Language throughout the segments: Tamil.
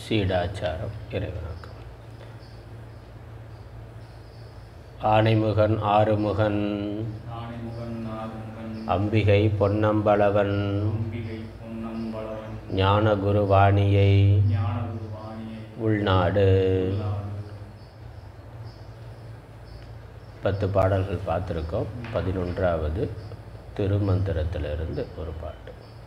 சீடாச்சாரம் இறைவணக்கம் ஆனைமுகன் ஆறுமுகன் ஆணைமுகன் நாகமுகன் அம்பிகை பொன்னம்பலவன் அம்பிகை பொன்னம்பலவன் ஞானகுருவாணியை ஞானகுருவாணியை உள்நாடு உள்ளாடு. பத்து பாடல்கள் பார்த்துருக்கோம் பதினொன்றாவது திருமந்திரத்திலிருந்து ஒரு பாட்டு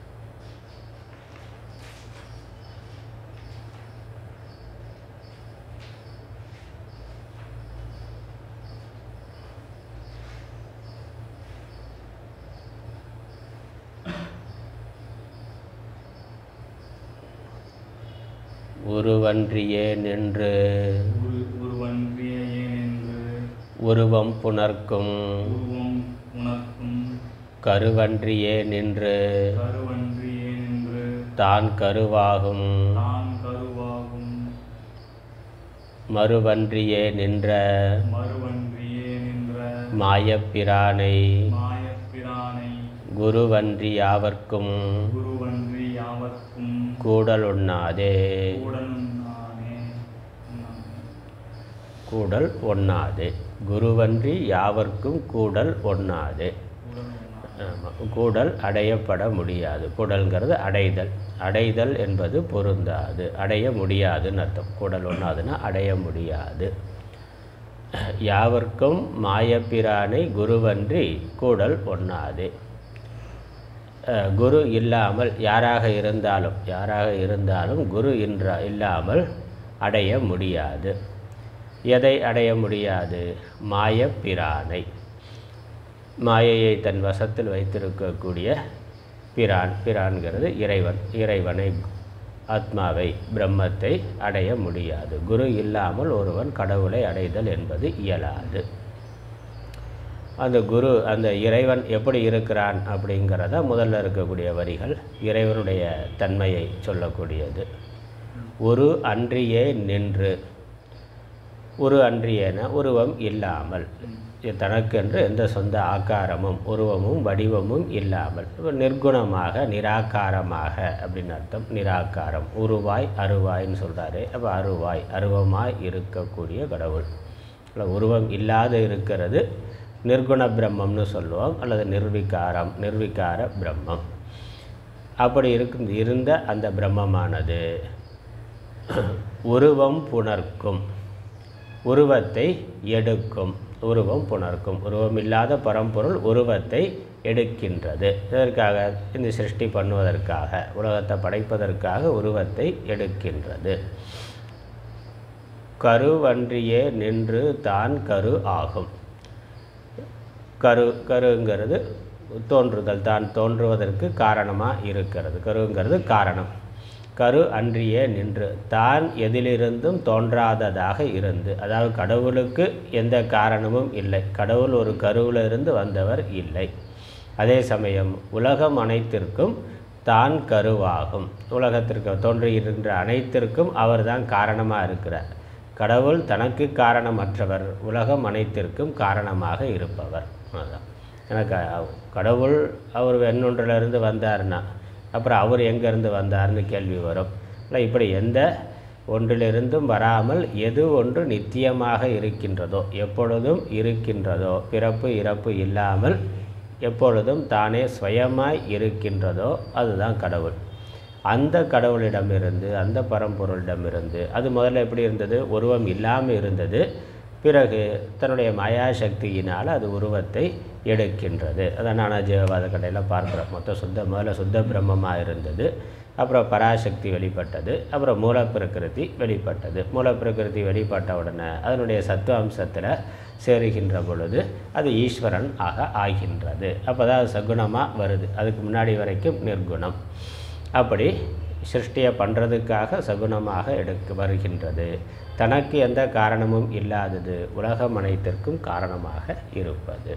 உருவன்றியே நின்று உரு உருவன்றிய ஏனென்று உருவம் புணர்க்கும் உருவம் உனக்கும் கருவன்றியே நின்று கருவன்றி ஏனென்று தான் கருவாகும் தான் கருவாகும் மறுவன்றியே நின்ற மறுவன்றியே நின்ற மாயப்பிரானை மாயப்பிரானை குருவன்றி யாவர்க்கும் குருவன்றி யாவர்க்கும் கூடல் ஒண்ணாதே கூடனும் நானே கூடல் ஒண்ணாதே குருவன்றி யாவர்க்கும் கூடல் ஒண்ணாதே கூடனும் நானே ஆமாம் கூடல் அடையப்பட முடியாது கூடல்ங்கிறது அடைதல் அடைதல் என்பது பொருந்தாது அடைய முடியாதுன்னு அர்த்தம் கூடல் ஒன்றாதுன்னா அடைய முடியாது யாவர்க்கும் மாயப்பிரானை குருவன்றி கூடல் ஒண்ணாதே அஹ், குரு இல்லாமல் யாராக இருந்தாலும் யாராக இருந்தாலும் குரு இன்ற இல்லாமல் அடைய முடியாது எதை அடைய முடியாது மாயப்பிரானை மாயையை தன் வசத்தில் வைத்திருக்கக்கூடிய பிரான் பிரான்கிறது இறைவன் இறைவனை ஆத்மாவை பிரம்மத்தை அடைய முடியாது குரு இல்லாமல் ஒருவன் கடவுளை அடைதல் என்பது இயலாது அந்த குரு அந்த இறைவன் எப்படி இருக்கிறான் அப்படிங்கிறத முதல்ல இருக்கக்கூடிய வரிகள் இறைவனுடைய தன்மையை சொல்லக்கூடியது ஒரு அன்றியே நின்று ஒரு அன்றியென உருவம் இல்லாமல் தனக்கென்று எந்த சொந்த ஆக்காரமும் உருவமும் வடிவமும் இல்லாமல் இப்ப நிர்குணமாக நிராகாரமாக அப்படின்னு அர்த்தம் நிராகாரம் உருவாய் அருவாய்ன்னு சொல்கிறாரு அப்போ அருவாய் அருவமாய் இருக்கக்கூடிய கடவுள் இல்லை உருவம் இல்லாத இருக்கிறது நிர்குண பிரம்மம்னு சொல்லுவோம் அல்லது நிர்விகாரம் நிர்விகார பிரம்மம் அப்படி இருக்கும் இருந்த அந்த பிரம்மமானது உருவம் புணர்க்கும் உருவத்தை எடுக்கும் உருவம் புணர்க்கும் உருவம் இல்லாத பரம்பொருள் உருவத்தை எடுக்கின்றது இதற்காக இந்த சிருஷ்டி பண்ணுவதற்காக உலகத்தை படைப்பதற்காக உருவத்தை எடுக்கின்றது கருவன்றியே நின்று தான் கரு ஆகும் கரு கருங்கிறது தோன்றுதல் தான் தோன்றுவதற்கு காரணமாக இருக்கிறது கருங்கிறது காரணம் கரு அன்றியே நின்று தான் எதிலிருந்தும் தோன்றாததாக இருந்து அதாவது கடவுளுக்கு எந்த காரணமும் இல்லை கடவுள் ஒரு கருவில் இருந்து வந்தவர் இல்லை அதே சமயம் உலகம் அனைத்திற்கும் தான் கருவாகும் உலகத்திற்கு தோன்றியிருக்கின்ற அனைத்திற்கும் அவர்தான் காரணமாக இருக்கிறார் கடவுள் தனக்கு காரணமற்றவர் உலகம் அனைத்திற்கும் காரணமாக இருப்பவர் அதுதான் எனக்கு கடவுள் அவர் வெண்ணொன்றிலிருந்து வந்தார்னா அப்புறம் அவர் எங்கேருந்து வந்தார்னு கேள்வி வரும் இல்லை இப்படி எந்த ஒன்றிலிருந்தும் வராமல் எது ஒன்று நித்தியமாக இருக்கின்றதோ எப்பொழுதும் இருக்கின்றதோ பிறப்பு இறப்பு இல்லாமல் எப்பொழுதும் தானே சுயமாய் இருக்கின்றதோ அதுதான் கடவுள் அந்த கடவுளிடமிருந்து அந்த பரம்பொருளிடமிருந்து அது முதல்ல எப்படி இருந்தது உருவம் இல்லாமல் இருந்தது பிறகு தன்னுடைய மாயாசக்தியினால் அது உருவத்தை எடுக்கின்றது அதான் நானாஜீவவாத கடையில் பார்க்குறோம் மொத்தம் சுத்த முதல்ல சுத்த பிரம்மமாக இருந்தது அப்புறம் பராசக்தி வெளிப்பட்டது அப்புறம் மூலப்பிரகிருதி வெளிப்பட்டது மூலப்பிரகிருதி வெளிப்பட்ட உடனே அதனுடைய சத்துவ அம்சத்தில் சேருகின்ற பொழுது அது ஈஸ்வரன் ஆக ஆகின்றது அப்போ தான் அது சகுணமாக வருது அதுக்கு முன்னாடி வரைக்கும் நிர்குணம் அப்படி சிருஷ்டியை பண்ணுறதுக்காக சகுனமாக எடுக்க வருகின்றது தனக்கு எந்த காரணமும் இல்லாதது உலகம் அனைத்திற்கும் காரணமாக இருப்பது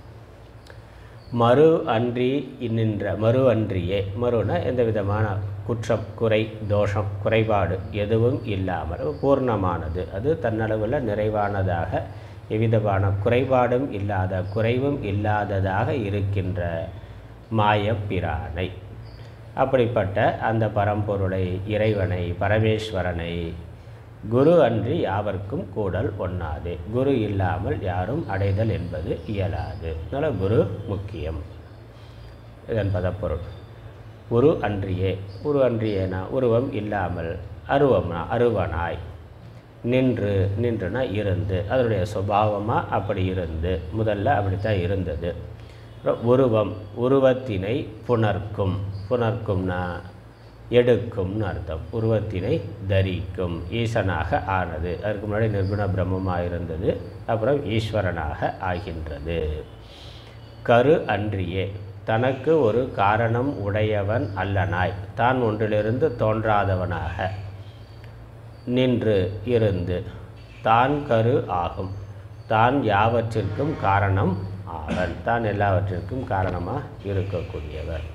மறு அன்றி நின்ற மறு அன்றியே மறுனா எந்த விதமான குற்றம் குறை தோஷம் குறைபாடு எதுவும் இல்லாமல் பூர்ணமானது அது தன்னளவில் நிறைவானதாக எவ்விதமான குறைபாடும் இல்லாத குறைவும் இல்லாததாக இருக்கின்ற மாயப்பிரானை அப்படிப்பட்ட அந்த பரம்பொருளை இறைவனை பரமேஸ்வரனை குரு அன்றி யாவர்க்கும் கூடல் ஒண்ணாது குரு இல்லாமல் யாரும் அடைதல் என்பது இயலாது அதனால் குரு முக்கியம் இதன் பதப்பொருள் உரு அன்றியே உரு அன்றியேனா உருவம் இல்லாமல் அருவம்னா அருவனாய் நின்று நின்றுனா இருந்து அதனுடைய சுபாவமாக அப்படி இருந்து முதல்ல அப்படித்தான் இருந்தது அப்புறம் உருவம் உருவத்தினை புணர்க்கும் புணர்க்கும்னா எடுக்கும்னு அர்த்தம் உருவத்தினை தரிக்கும் ஈசனாக ஆனது அதுக்கு முன்னாடி நிர்குண பிரம்மமாக இருந்தது அப்புறம் ஈஸ்வரனாக ஆகின்றது கரு அன்றியே தனக்கு ஒரு காரணம் உடையவன் அல்லனாய் தான் ஒன்றிலிருந்து தோன்றாதவனாக நின்று இருந்து தான் கரு ஆகும் தான் யாவற்றிற்கும் காரணம் ஆவன் தான் எல்லாவற்றிற்கும் காரணமாக இருக்கக்கூடியவர்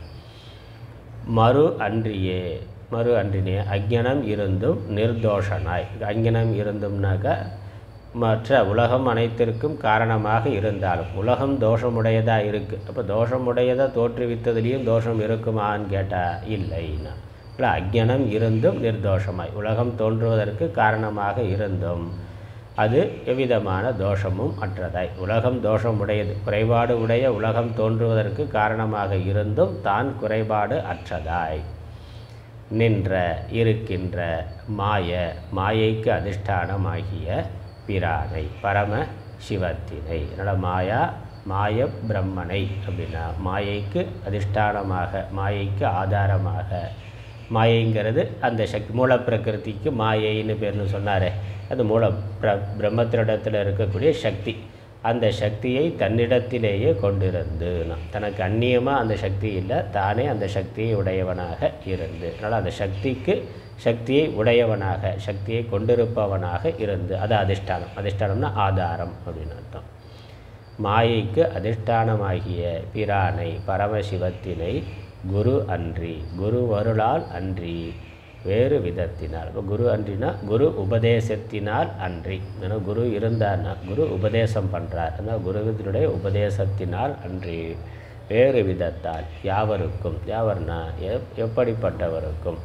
மறு அன்றியே மறு அன்றினே அஞ்ஞனம் இருந்தும் நிர்தோஷனாய் அஞ்ஞனம் இருந்தும்னாக்க மற்ற உலகம் அனைத்திற்கும் காரணமாக இருந்தாலும் உலகம் தோஷமுடையதாக இருக்குது அப்போ தோஷமுடையதை தோற்றுவித்ததுலேயும் தோஷம் இருக்குமான்னு கேட்டால் இல்லைன்னா இல்லை அஞ்ஞனம் இருந்தும் நிர்தோஷமாய் உலகம் தோன்றுவதற்கு காரணமாக இருந்தும் அது எவ்விதமான தோஷமும் அற்றதாய் உலகம் தோஷமுடையது குறைபாடு உடைய உலகம் தோன்றுவதற்கு காரணமாக இருந்தும் தான் குறைபாடு அற்றதாய் நின்ற இருக்கின்ற மாய மாயைக்கு அதிஷ்டானமாகிய பிரானை பரம சிவத்தினை அதனால் மாயா மாய பிரம்மனை அப்படின்னா மாயைக்கு அதிஷ்டானமாக மாயைக்கு ஆதாரமாக மாயைங்கிறது அந்த சக்தி மூலப்பிரகிருதிக்கு மாயைன்னு பேர்னு சொன்னாரே அது மூல பிர பிரம்மத்தினிடத்தில் இருக்கக்கூடிய சக்தி அந்த சக்தியை தன்னிடத்திலேயே கொண்டிருந்து தனக்கு அந்நியமாக அந்த சக்தி இல்லை தானே அந்த சக்தியை உடையவனாக இருந்து அதனால் அந்த சக்திக்கு சக்தியை உடையவனாக சக்தியை கொண்டிருப்பவனாக இருந்து அது அதிஷ்டானம் அதிஷ்டானம்னா ஆதாரம் அப்படின்னு அர்த்தம் மாயைக்கு அதிஷ்டானமாகிய பிரானை பரமசிவத்தினை குரு அன்றி குரு வருளால் அன்றி வேறு விதத்தினால் இப்போ குரு அன்றினா குரு உபதேசத்தினால் அன்றி ஏன்னா குரு இருந்தார்னா குரு உபதேசம் பண்ணுறார் அதனால் குருவினுடைய உபதேசத்தினால் அன்றி வேறு விதத்தால் யாவருக்கும் யாவர்னா எப் எப்படிப்பட்டவருக்கும்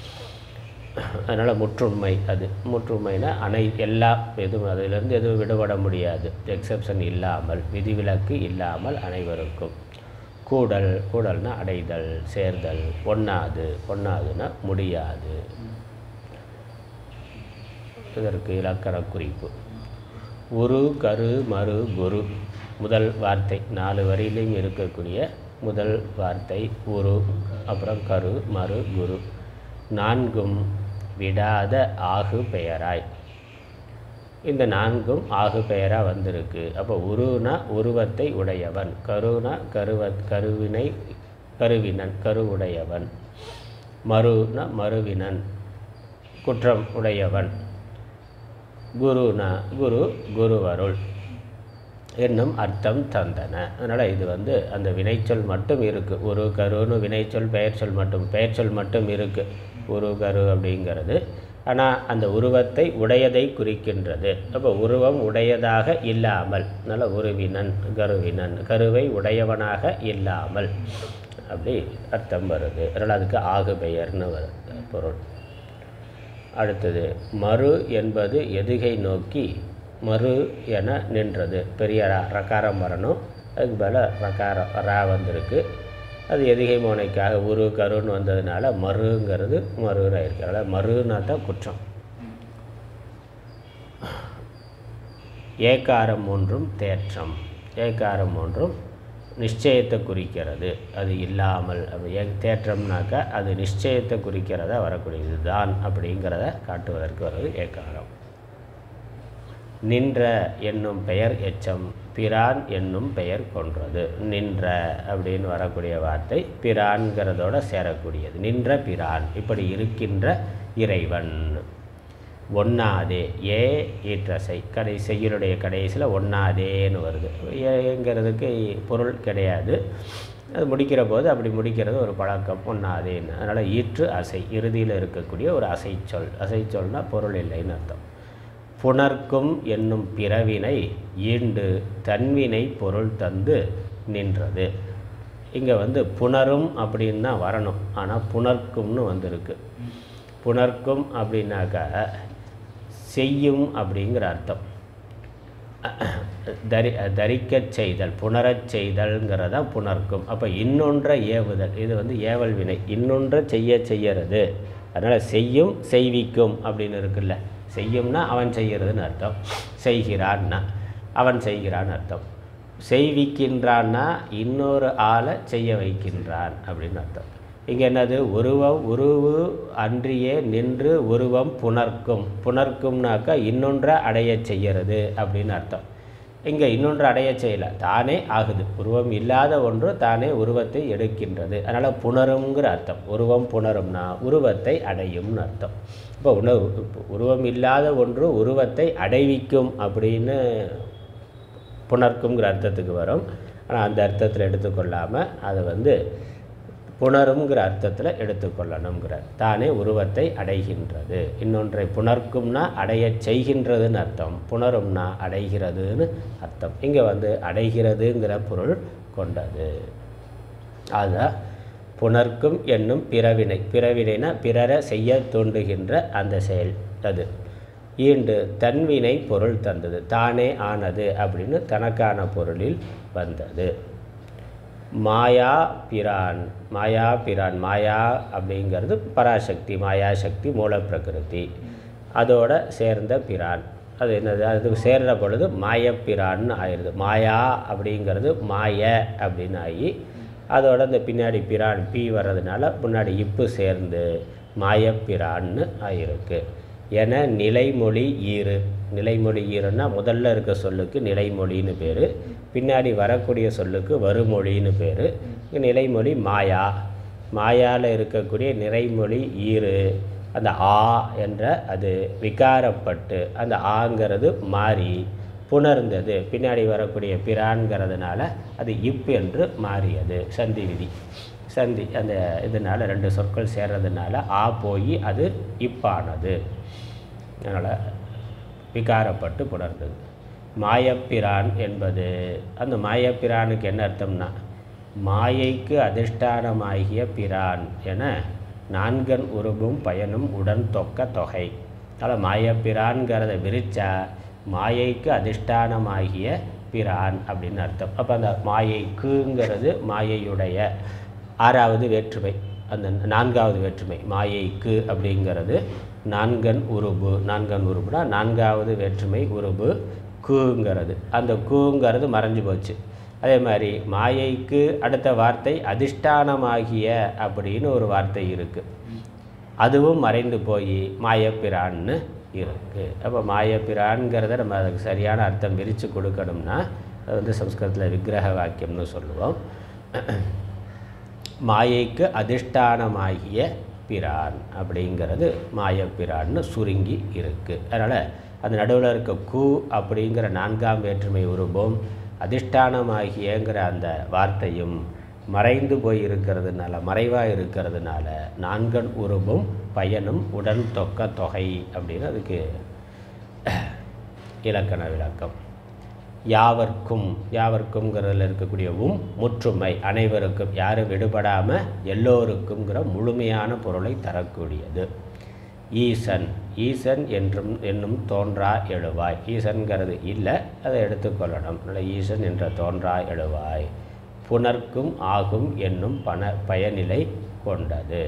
அதனால் முற்றுண்மை அது முற்றுண்மைனா அனை எல்லாம் எதுவும் அதிலிருந்து எதுவும் விடுபட முடியாது எக்ஸப்ஷன் இல்லாமல் விதிவிலக்கு இல்லாமல் அனைவருக்கும் கூடல் கூடல்னா அடைதல் சேர்தல் ஒண்ணாது ஒண்ணாதுன்னா முடியாது இதற்கு இலக்கண குறிப்பு உரு கரு மறு குரு முதல் வார்த்தை நாலு வரியிலையும் இருக்கக்கூடிய முதல் வார்த்தை உரு அப்புறம் கரு மறு குரு நான்கும் விடாத ஆகு பெயராய் இந்த நான்கும் ஆகு பெயராக வந்திருக்கு அப்போ உருனா உருவத்தை உடையவன் கருனா கருவ கருவினை கருவினன் கருவுடையவன் மருனா மருவினன் குற்றம் உடையவன் குருனா குரு குருவருள் என்னும் அர்த்தம் தந்தன அதனால் இது வந்து அந்த வினைச்சொல் மட்டும் இருக்குது ஒரு கருன்னு வினைச்சொல் பெயர்ச்சொல் மட்டும் பெயர்ச்சொல் மட்டும் இருக்குது ஒரு கரு அப்படிங்கிறது ஆனால் அந்த உருவத்தை உடையதை குறிக்கின்றது அப்போ உருவம் உடையதாக இல்லாமல் நல்ல உருவினன் கருவினன் கருவை உடையவனாக இல்லாமல் அப்படி அர்த்தம் வருது அதனால் அதுக்கு ஆகு பெயர்னு வருது பொருள் அடுத்தது மறு என்பது எதுகை நோக்கி மறு என நின்றது பெரிய ரா ரகாரம் வரணும் அதுக்கு மேலே ரகாரம் ரா வந்திருக்கு அது எதிகை மோனைக்காக உரு கருன்னு வந்ததுனால மறுங்கிறது மறுன்னு ஆயிருக்கு அதனால் மறுனா தான் குற்றம் ஏகாரம் ஒன்றும் தேற்றம் ஏகாரம் ஒன்றும் நிச்சயத்தை குறிக்கிறது அது இல்லாமல் அப்படி ஏ தேற்றம்னாக்கா அது நிச்சயத்தை குறிக்கிறதா வரக்கூடியது தான் அப்படிங்கிறத காட்டுவதற்கு வருவது ஏகாரம் நின்ற என்னும் பெயர் எச்சம் பிரான் என்னும் பெயர் கொன்றது நின்ற அப்படின்னு வரக்கூடிய வார்த்தை பிரான்கிறதோட சேரக்கூடியது நின்ற பிரான் இப்படி இருக்கின்ற இறைவன் ஒண்ணாதே ஏ ஈற்றசை கடை செய்யுளுடைய கடைசியில் ஒண்ணாதேன்னு வருது ஏங்கிறதுக்கு பொருள் கிடையாது அது முடிக்கிற போது அப்படி முடிக்கிறது ஒரு பழக்கம் ஒண்ணாதேன்னு அதனால் ஈற்று அசை இறுதியில் இருக்கக்கூடிய ஒரு அசைச்சொல் அசைச்சொல்னால் பொருள் இல்லைன்னு அர்த்தம் புணர்க்கும் என்னும் பிறவினை ஈண்டு தன்வினை பொருள் தந்து நின்றது இங்கே வந்து புணரும் அப்படின்னு தான் வரணும் ஆனால் புணர்க்கும்னு வந்திருக்கு புணர்க்கும் அப்படின்னாக்கா செய்யும் அப்படிங்கிற அர்த்தம் தரி தரிக்கச் செய்தல் புணரச் செய்தல்ங்கிறதா புணர்க்கும் அப்போ இன்னொன்றை ஏவுதல் இது வந்து ஏவல் வினை இன்னொன்றை செய்ய செய்யறது அதனால் செய்யும் செய்விக்கும் அப்படின்னு இருக்குல்ல செய்யும்னா அவன் செய்கிறதுன்னு அர்த்தம் செய்கிறான்னா அவன் செய்கிறான்னு அர்த்தம் செய்விக்கின்றான்னா இன்னொரு ஆளை செய்ய வைக்கின்றான் அப்படின்னு அர்த்தம் இங்கே என்னது உருவம் உருவு அன்றியே நின்று உருவம் புணர்க்கும் புணர்க்கும்னாக்கா இன்னொன்றை அடையச் செய்கிறது அப்படின்னு அர்த்தம் இங்கே இன்னொன்று அடைய செய்யலை தானே ஆகுது உருவம் இல்லாத ஒன்று தானே உருவத்தை எடுக்கின்றது அதனால் புணருங்கிற அர்த்தம் உருவம் புணரும்னா உருவத்தை அடையும்னு அர்த்தம் இப்போ உணவு உருவம் இல்லாத ஒன்று உருவத்தை அடைவிக்கும் அப்படின்னு புணர்க்குங்கிற அர்த்தத்துக்கு வரும் ஆனால் அந்த அர்த்தத்தில் எடுத்துக்கொள்ளாமல் அதை வந்து புணருங்கிற அர்த்தத்தில் எடுத்துக்கொள்ளணுங்கிறார் தானே உருவத்தை அடைகின்றது இன்னொன்றை புணர்க்கும்னா அடையச் செய்கின்றதுன்னு அர்த்தம் புணரும்னா அடைகிறதுன்னு அர்த்தம் இங்கே வந்து அடைகிறதுங்கிற பொருள் கொண்டது அதுதான் புணர்க்கும் என்னும் பிறவினை பிறவினைனா பிறரை செய்ய தூண்டுகின்ற அந்த செயல் அது ஈண்டு தன்வினை பொருள் தந்தது தானே ஆனது அப்படின்னு தனக்கான பொருளில் வந்தது மாயா பிரான் மாயா பிரான் மாயா அப்படிங்கிறது பராசக்தி மாயா சக்தி மூலப்பிரகிருதி அதோட சேர்ந்த பிரான் அது என்னது அது சேர்ற பொழுது மாயப்பிரான்னு ஆயிடுது மாயா அப்படிங்கிறது மாய அப்படின்னு ஆகி அதோட இந்த பின்னாடி பிரான் பி வர்றதுனால முன்னாடி இப்பு சேர்ந்து மாயப்பிரான்னு ஆயிருக்கு என நிலைமொழி ஈறு நிலைமொழி ஈறுன்னா முதல்ல இருக்க சொல்லுக்கு நிலைமொழின்னு பேர் பின்னாடி வரக்கூடிய சொல்லுக்கு வருமொழின்னு பேர் நிலைமொழி மாயா மாயாவில் இருக்கக்கூடிய நிறைமொழி ஈறு அந்த ஆ என்ற அது விகாரப்பட்டு அந்த ஆங்கிறது மாறி புணர்ந்தது பின்னாடி வரக்கூடிய பிரான்கிறதுனால அது இப் என்று மாறியது சந்தி விதி சந்தி அந்த இதனால் ரெண்டு சொற்கள் சேர்றதுனால ஆ போய் அது இப்பானது அதனால் விகாரப்பட்டு புணர்ந்தது மாயப்பிரான் என்பது அந்த மாயப்பிரானுக்கு என்ன அர்த்தம்னா மாயைக்கு அதிஷ்டானமாகிய பிரான் என நான்கன் உருவும் பயனும் உடன் தொக்க தொகை அதனால் மாயப்பிரான்கிறத விரிச்சா மாயைக்கு அதிஷ்டானமாகிய பிரான் அப்படின்னு அர்த்தம் அப்போ அந்த மாயைக்குங்கிறது மாயையுடைய ஆறாவது வேற்றுமை அந்த நான்காவது வேற்றுமை மாயைக்கு அப்படிங்கிறது நான்கன் உருபு நான்கன் உருபுனா நான்காவது வேற்றுமை உருபு கூங்கிறது அந்த கூங்கிறது மறைஞ்சு போச்சு அதே மாதிரி மாயைக்கு அடுத்த வார்த்தை அதிஷ்டானமாகிய அப்படின்னு ஒரு வார்த்தை இருக்குது அதுவும் மறைந்து போய் மாயப்பிரான்னு இருக்குது அப்போ மாயப்பிரான்கிறத நம்ம அதுக்கு சரியான அர்த்தம் விரித்து கொடுக்கணும்னா அது வந்து சம்ஸ்கிருதத்தில் விக்கிரக வாக்கியம்னு சொல்லுவோம் மாயைக்கு அதிஷ்டானமாகிய பிரான் அப்படிங்கிறது மாயப்பிரான்னு சுருங்கி இருக்குது அதனால் அந்த நடுவில் இருக்க கு அப்படிங்கிற நான்காம் வேற்றுமை உருவம் அதிஷ்டானமாகியங்கிற அந்த வார்த்தையும் மறைந்து போய் இருக்கிறதுனால மறைவாக இருக்கிறதுனால நான்கன் உருவும் பயனும் உடன் தொக்க தொகை அப்படின்னு அதுக்கு இலக்கண விளக்கம் யாவர்க்கும் யாவர்க்கும்ங்கிறதுல இருக்கக்கூடிய உம் முற்றுமை அனைவருக்கும் யாரும் விடுபடாமல் எல்லோருக்குங்கிற முழுமையான பொருளை தரக்கூடியது ஈசன் ஈசன் என்றும் என்னும் தோன்றா எழுவாய் ஈசன்கிறது இல்லை அதை எடுத்துக்கொள்ளணும் அதனால் ஈசன் என்ற தோன்றா எழுவாய் புனர்க்கும் ஆகும் என்னும் பண பயனிலை கொண்டது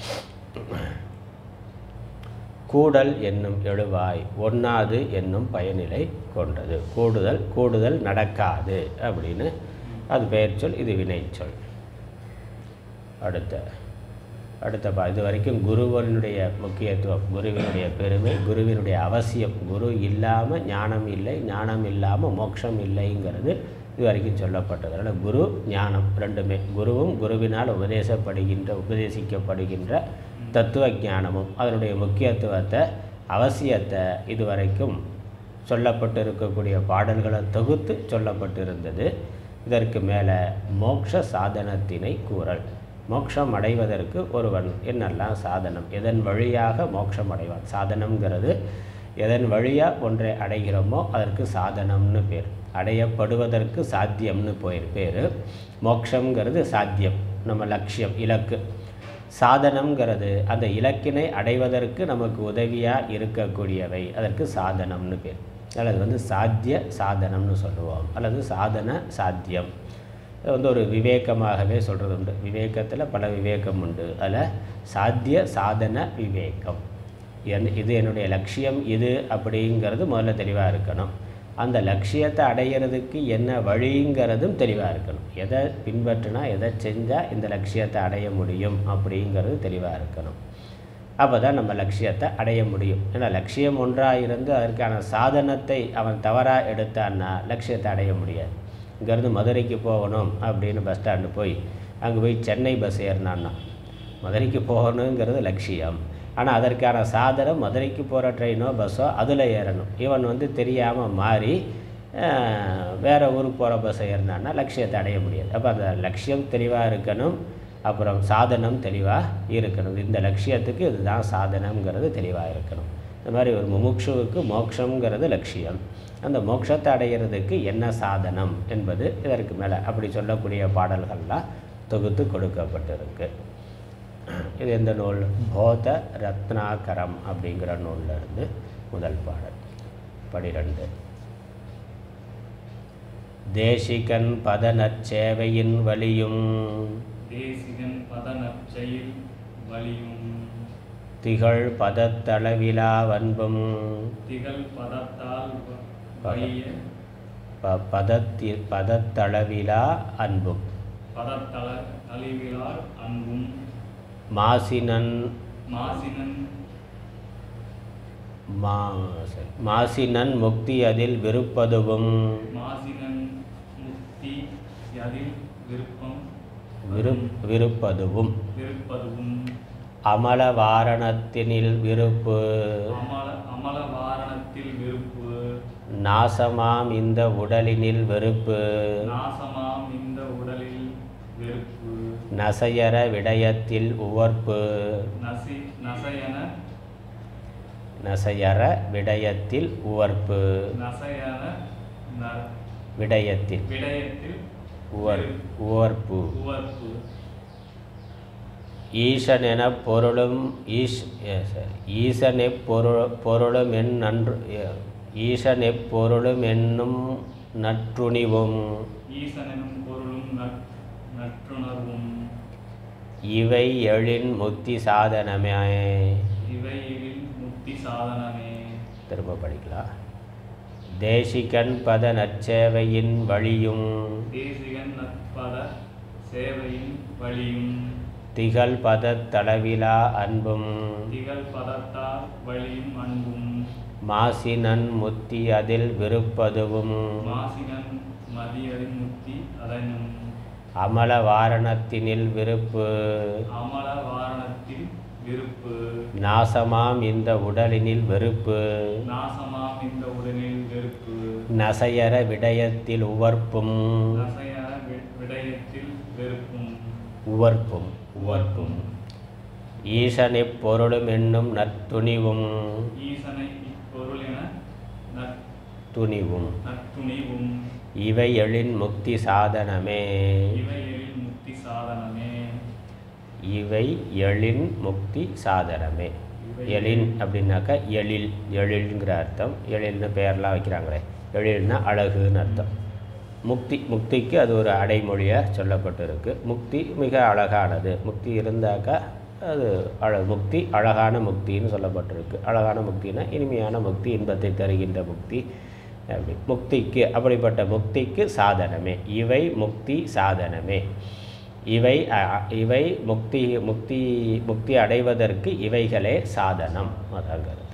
கூடல் என்னும் எழுவாய் ஒண்ணாது என்னும் பயனிலை கொண்டது கூடுதல் கூடுதல் நடக்காது அப்படின்னு அது பெயர் சொல் இது வினைச்சொல் அடுத்த அடுத்த பா இது வரைக்கும் குருவனுடைய முக்கியத்துவம் குருவினுடைய பெருமை குருவினுடைய அவசியம் குரு இல்லாமல் ஞானம் இல்லை ஞானம் இல்லாமல் மோட்சம் இல்லைங்கிறது இது வரைக்கும் சொல்லப்பட்டது அதனால் குரு ஞானம் ரெண்டுமே குருவும் குருவினால் உபதேசப்படுகின்ற உபதேசிக்கப்படுகின்ற தத்துவ ஞானமும் அதனுடைய முக்கியத்துவத்தை அவசியத்தை இதுவரைக்கும் சொல்லப்பட்டு இருக்கக்கூடிய பாடல்களை தொகுத்து சொல்லப்பட்டிருந்தது இதற்கு மேலே மோட்ச சாதனத்தினை கூறல் மோட்சம் அடைவதற்கு ஒருவன் என்னெல்லாம் சாதனம் எதன் வழியாக மோட்சம் அடைவான் சாதனம்ங்கிறது எதன் வழியாக ஒன்றை அடைகிறோமோ அதற்கு சாதனம்னு பேர் அடையப்படுவதற்கு சாத்தியம்னு போயிரு பேர் மோட்சங்கிறது சாத்தியம் நம்ம லட்சியம் இலக்கு சாதனம்ங்கிறது அந்த இலக்கினை அடைவதற்கு நமக்கு உதவியாக இருக்கக்கூடியவை அதற்கு சாதனம்னு பேர் அல்லது வந்து சாத்திய சாதனம்னு சொல்லுவோம் அல்லது சாதன சாத்தியம் இது வந்து ஒரு விவேகமாகவே சொல்கிறது உண்டு விவேகத்தில் பல விவேகம் உண்டு அதில் சாத்திய சாதன விவேகம் என் இது என்னுடைய லட்சியம் இது அப்படிங்கிறது முதல்ல தெளிவாக இருக்கணும் அந்த லட்சியத்தை அடையிறதுக்கு என்ன வழிங்கிறதும் தெளிவாக இருக்கணும் எதை பின்பற்றினா எதை செஞ்சால் இந்த லட்சியத்தை அடைய முடியும் அப்படிங்கிறது தெளிவாக இருக்கணும் அப்போ தான் நம்ம லட்சியத்தை அடைய முடியும் ஏன்னா லட்சியம் ஒன்றாக இருந்து அதற்கான சாதனத்தை அவன் தவறாக எடுத்தான்னா லட்சியத்தை அடைய முடியாது இங்கேருந்து மதுரைக்கு போகணும் அப்படின்னு பஸ் ஸ்டாண்டு போய் அங்கே போய் சென்னை பஸ் ஏறினான்னா மதுரைக்கு போகணுங்கிறது லட்சியம் ஆனால் அதற்கான சாதனம் மதுரைக்கு போகிற ட்ரெயினோ பஸ்ஸோ அதில் ஏறணும் இவன் வந்து தெரியாமல் மாறி அஹ், வேற ஊருக்கு போகிற பஸ்ஸை ஏறினான்னா லட்சியத்தை அடைய முடியாது அப்போ அந்த லட்சியம் தெளிவாக இருக்கணும் அப்புறம் சாதனம் தெளிவாக இருக்கணும் இந்த லட்சியத்துக்கு இதுதான் சாதனம்ங்கிறது தெளிவாக இருக்கணும் இந்த மாதிரி ஒரு முமுட்சுவுக்கு மோட்சங்கிறது லட்சியம் அந்த மோட்சத்தை அடையிறதுக்கு என்ன சாதனம் என்பது இதற்கு மேலே அப்படி சொல்லக்கூடிய பாடல்கள்லாம் தொகுத்து கொடுக்கப்பட்டிருக்கு இது எந்த நூல் போத ரத்னாகரம் அப்படிங்கிற நூல்ல இருந்து முதல் பாடல் பனிரெண்டு தேசிகன் பத நற்சேவையின் வழியும் தேசிகன் பத நற்செயல் வலியும் திகழ் பதத்தளவிலா வன்பும் திகழ் பதத்தால் வ- வலிய ப பதத்தி பதத்தளவிலா அன்பும் பதத்தள தழிவிலார் அன்பும் மாசினன் மாசினன் மா சரி. மாசினன் முக்தி அதில் விருப்பதுவும் மாசினன் முக்தி அதில் விருப்பம் விரு விருப்பதுவும் விருப்பதுவும் அமல வாரணத்தினில் விருப்பு அமல அமல வாரணத்தில் விருப்பு நாசமாம் இந்த உடலினில் வெறுப்பு நாசமாம் இந்த உடலில் வெறுப்பு நசையற விடயத்தில் உவர்ப்பு நசி நசையன நசையற விடயத்தில் உவர்ப்பு நசையன ந- விடயத்தில் விடயத்தில் உவர் உவர்ப்பு உவர்ப்பு ஈசன் என பொருளும் ஈஷ் ஏ, sorry. ஈசன் எப்பொருள் பொருளும் என் நன்று ஏ, ஈசன் எப்பொருளும் என்னும் நற்றுணிவும் ஈசனும் பொருளும் நற்- நற்றுணர்வும் இவை எழின் முக்தி சாதனமே இவையில் முக்தி சாதனமே திரும்ப படிக்கலாம் தேசிகன் பத நற்சேவையின் வழியும் தேசிகன் நற்பத சேவையின் வழியும் திகழ் பதத் தளவிலா அன்பும் திகழ் பதத்தால் வழியும் அன்பும் மாசினன் முத்தி அதில் விருப்பதுவும் மாசினன் மதியரின் முக்தி அதனும் அமல வாரணத்தினில் விருப்பு அமல வாரணத்தில் விருப்பு நாசமாம் இந்த உடலினில் வெறுப்பு நாசமாம் இந்த உடலில் வெறுப்பு நசையற விடயத்தில் உவர்ப்பும் நசையன வி- விடயத்தில் வெறுப்பும் உவர்ப்பும் உவர்ப்பும் ஈசனைப் பொருளும் என்னும் நற்துணிவும் ஈசனை இப்பொருள் என நற்- துணிவும் நற்றுணிவும் இவை எழின் முக்தி சாதனமே இவையில் முக்தி சாதனமே இவை எழின் முக்தி சாதனமே எழின் அப்படின்னாக்கா எழில் எழில்ங்கிற அர்த்தம் எழில்னு பெயர்லாம் வைக்கிறாங்களே எழில்னா அழகுன்னு அர்த்தம் முக்தி முக்திக்கு அது ஒரு அடைமொழியாக சொல்லப்பட்டிருக்கு முக்தி மிக அழகானது முக்தி இருந்தாக்கா அது அழ முக்தி அழகான முக்தின்னு சொல்லப்பட்டிருக்கு அழகான முக்தினா இனிமையான முக்தி இன்பத்தை தருகின்ற முக்தி அப்படி முக்திக்கு அப்படிப்பட்ட முக்திக்கு சாதனமே இவை முக்தி சாதனமே இவை அ- அ- இவை முக்தி முக்தி முக்தி அடைவதற்கு இவைகளே சாதனம் அதான் கருத்து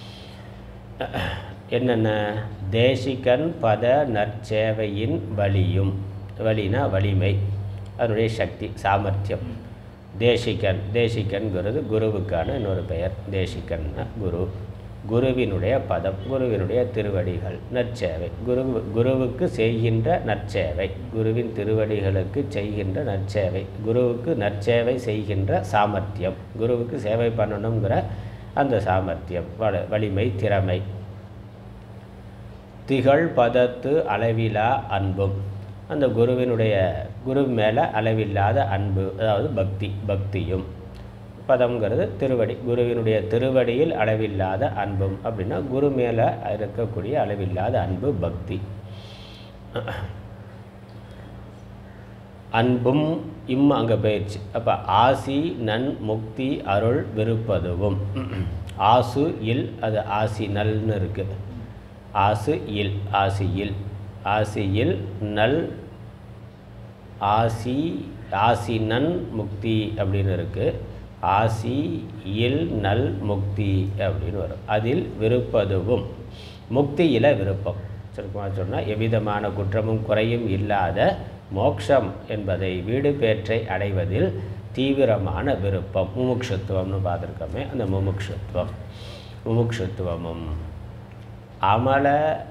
என்னென்ன தேசிகன் பத நற்சேவையின் வலியும் வலினா வலிமை அதனுடைய சக்தி சாமர்த்தியம் தேசிகன் தேசிகன்கிறது குருவுக்கான இன்னொரு பெயர் தேசிகன்னா குரு குருவினுடைய பதம் குருவினுடைய திருவடிகள் நற்சேவை குரு குருவுக்கு செய்கின்ற நற்சேவை குருவின் திருவடிகளுக்கு செய்கின்ற நற்சேவை குருவுக்கு நற்சேவை செய்கின்ற சாமர்த்தியம் குருவுக்கு சேவை பண்ணணுங்கிற அந்த சாமர்த்தியம் வல வலிமை திறமை திகழ் பதத்து அளவிலா அன்பும் அந்த குருவினுடைய குரு மேலே அளவில்லாத அன்பு அதாவது பக்தி பக்தியும் பதம்ங்கிறது திருவடி குருவினுடைய திருவடியில் அளவில்லாத அன்பும் அப்படின்னா குரு மேலே இருக்கக்கூடிய அளவில்லாத அன்பு பக்தி அன்பும் இம் அங்கே போயிடுச்சு அப்போ ஆசி நன் முக்தி அருள் விருப்பதுவும் ஆசு இல் அது ஆசி நல்னு இருக்குது ஆசு இல் ஆசி இல் ஆசி இல் நல் ஆசி ஆசி நன் முக்தி அப்படின்னு இருக்குது ஆசி இல் நல் முக்தி அப்படின்னு வரும் அதில் விருப்பதுவும் முக்தியில் விருப்பம் சுருக்கமாக சொன்னால் எவ்விதமான குற்றமும் குறையும் இல்லாத மோக்ஷம் என்பதை வீடு பேற்றை அடைவதில் தீவிரமான விருப்பம் முமுட்சுத்துவம்னு பார்த்துருக்கோமே அந்த முமுட்சுத்துவம் முமுட்சுத்துவமும் அமல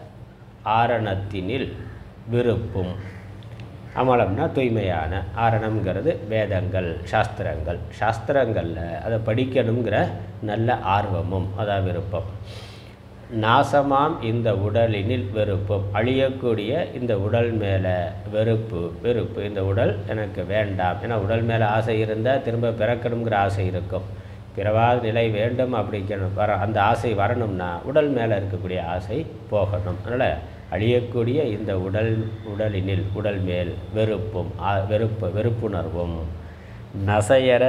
ஆரணத்தினில் விருப்பும் அமலம்னா தூய்மையான ஆரணம்ங்கிறது வேதங்கள் சாஸ்திரங்கள் சாஸ்திரங்களில் அதை படிக்கணுங்கிற நல்ல ஆர்வமும் அதான் விருப்பம் நாசமாம் இந்த உடலினில் வெறுப்பும் அழியக்கூடிய இந்த உடல் மேலே வெறுப்பு வெறுப்பு இந்த உடல் எனக்கு வேண்டாம் ஏன்னா உடல் மேலே ஆசை இருந்தால் திரும்ப பிறக்கணுங்கிற ஆசை இருக்கும் பிறவாத நிலை வேண்டும் அப்படிக்கணும் வர அந்த ஆசை வரணும்னா உடல் மேலே இருக்கக்கூடிய ஆசை போகணும் அதனால் அழியக்கூடிய இந்த உடல் உடலினில் உடல் மேல் வெறுப்பும் ஆ- வெறுப்பு வெறுப்புணர்வும் நசையற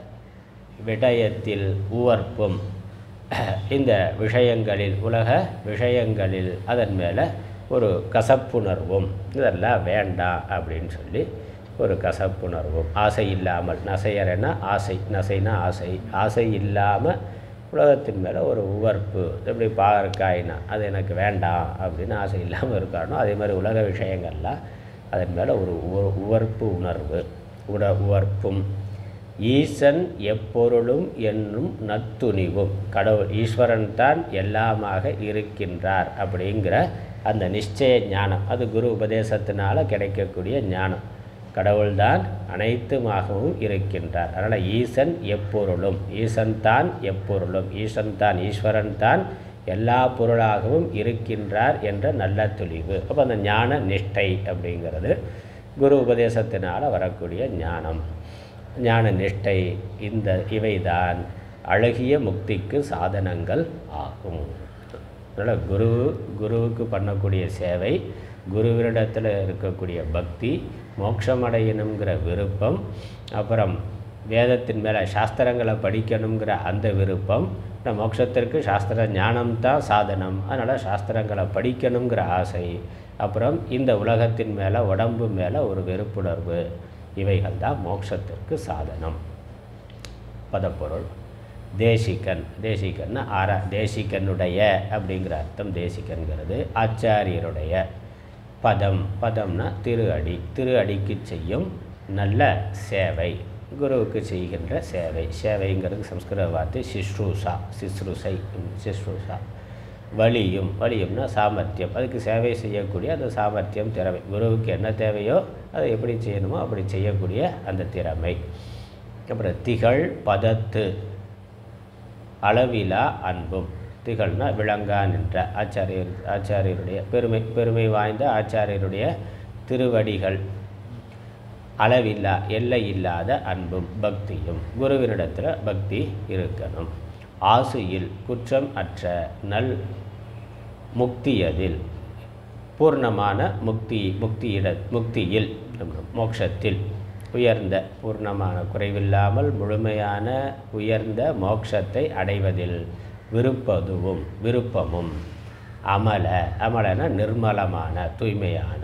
விடயத்தில் உவர்ப்பும் இந்த விஷயங்களில் உலக விஷயங்களில் அதன் மேலே ஒரு கசப்புணர்வும் இதெல்லாம் வேண்டாம் அப்படின்னு சொல்லி ஒரு கசப்புணர்வும் ஆசை இல்லாமல் நசையறனா ஆசை நசைனா ஆசை ஆசை இல்லாமல் உலகத்தின் மேலே ஒரு உவர்ப்பு எப்படி பாகற்காய்னா அது எனக்கு வேண்டாம் அப்படின்னு ஆசை இல்லாமல் இருக்கானோ அதே மாதிரி உலக விஷயங்கள்லாம் அதன் மேலே ஒரு உவ- உவர்ப்பு உணர்வு உட உவர்ப்பும் ஈசன் எப்பொருளும் என்னும் நத்துணிவும் கடவுள் ஈஸ்வரன் தான் எல்லாமாக இருக்கின்றார் அப்படிங்கிற அந்த நிச்சய ஞானம் அது குரு உபதேசத்தினால கிடைக்கக்கூடிய ஞானம் கடவுள்தான் அனைத்துமாகவும் இருக்கின்றார் அதனால் ஈசன் எப்பொருளும் ஈசன் தான் எப்பொருளும் ஈசன் தான் ஈஸ்வரன் தான் எல்லா பொருளாகவும் இருக்கின்றார் என்ற நல்ல துளிவு அப்போ அந்த ஞான நிஷ்டை அப்படிங்கிறது குரு உபதேசத்தினால் வரக்கூடிய ஞானம் ஞான நிஷ்டை இந்த இவைதான் அழகிய முக்திக்கு சாதனங்கள் ஆகும் அதனால் குரு குருவுக்கு பண்ணக்கூடிய சேவை குருவினிடத்தில் இருக்கக்கூடிய பக்தி மோட்சமடையணுங்கிற விருப்பம் அப்புறம் வேதத்தின் மேலே சாஸ்திரங்களை படிக்கணுங்கிற அந்த விருப்பம் இந்த மோட்சத்திற்கு சாஸ்திர ஞானம்தான் சாதனம் அதனால் சாஸ்திரங்களை படிக்கணுங்கிற ஆசை அப்புறம் இந்த உலகத்தின் மேலே உடம்பு மேலே ஒரு வெறுப்புணர்வு இவைகள் தான் மோட்சத்திற்கு சாதனம் பதப்பொருள் தேசிகன் தேசிகன்னா ஆரா தேசிகனுடைய அப்படிங்கிற அர்த்தம் தேசிகன்கிறது ஆச்சாரியருடைய பதம் பதம்னா திரு அடி திரு அடிக்கு செய்யும் நல்ல சேவை குருவுக்கு செய்கின்ற சேவை சேவைங்கிறது சம்ஸ்கிருத வார்த்தை சிஸ்ரூசா சிஸ்ருசை சிஸ்ரூசா வலியும் வலியும்னா சாமர்த்தியம் அதுக்கு சேவை செய்யக்கூடிய அந்த சாமர்த்தியம் திறமை குருவுக்கு என்ன தேவையோ அதை எப்படி செய்யணுமோ அப்படி செய்யக்கூடிய அந்த திறமை அப்புறம் திகழ் பதத்து அளவிலா அன்பும் திகழ்னா விளங்கா நின்ற ஆச்சாரியர் ஆச்சாரியருடைய பெருமை பெருமை வாய்ந்த ஆச்சாரியருடைய திருவடிகள் அளவில்லா எல்லை இல்லாத அன்பும் பக்தியும் குருவினிடத்தில் பக்தி இருக்கணும் ஆசையில் குற்றம் அற்ற நல் முக்தியதில் பூர்ணமான முக்தி முக்தியிட முக்தியில் மோட்சத்தில் உயர்ந்த பூர்ணமான குறைவில்லாமல் முழுமையான உயர்ந்த மோட்சத்தை அடைவதில் விருப்பதுவும் விருப்பமும் அமல அமலன நிர்மலமான தூய்மையான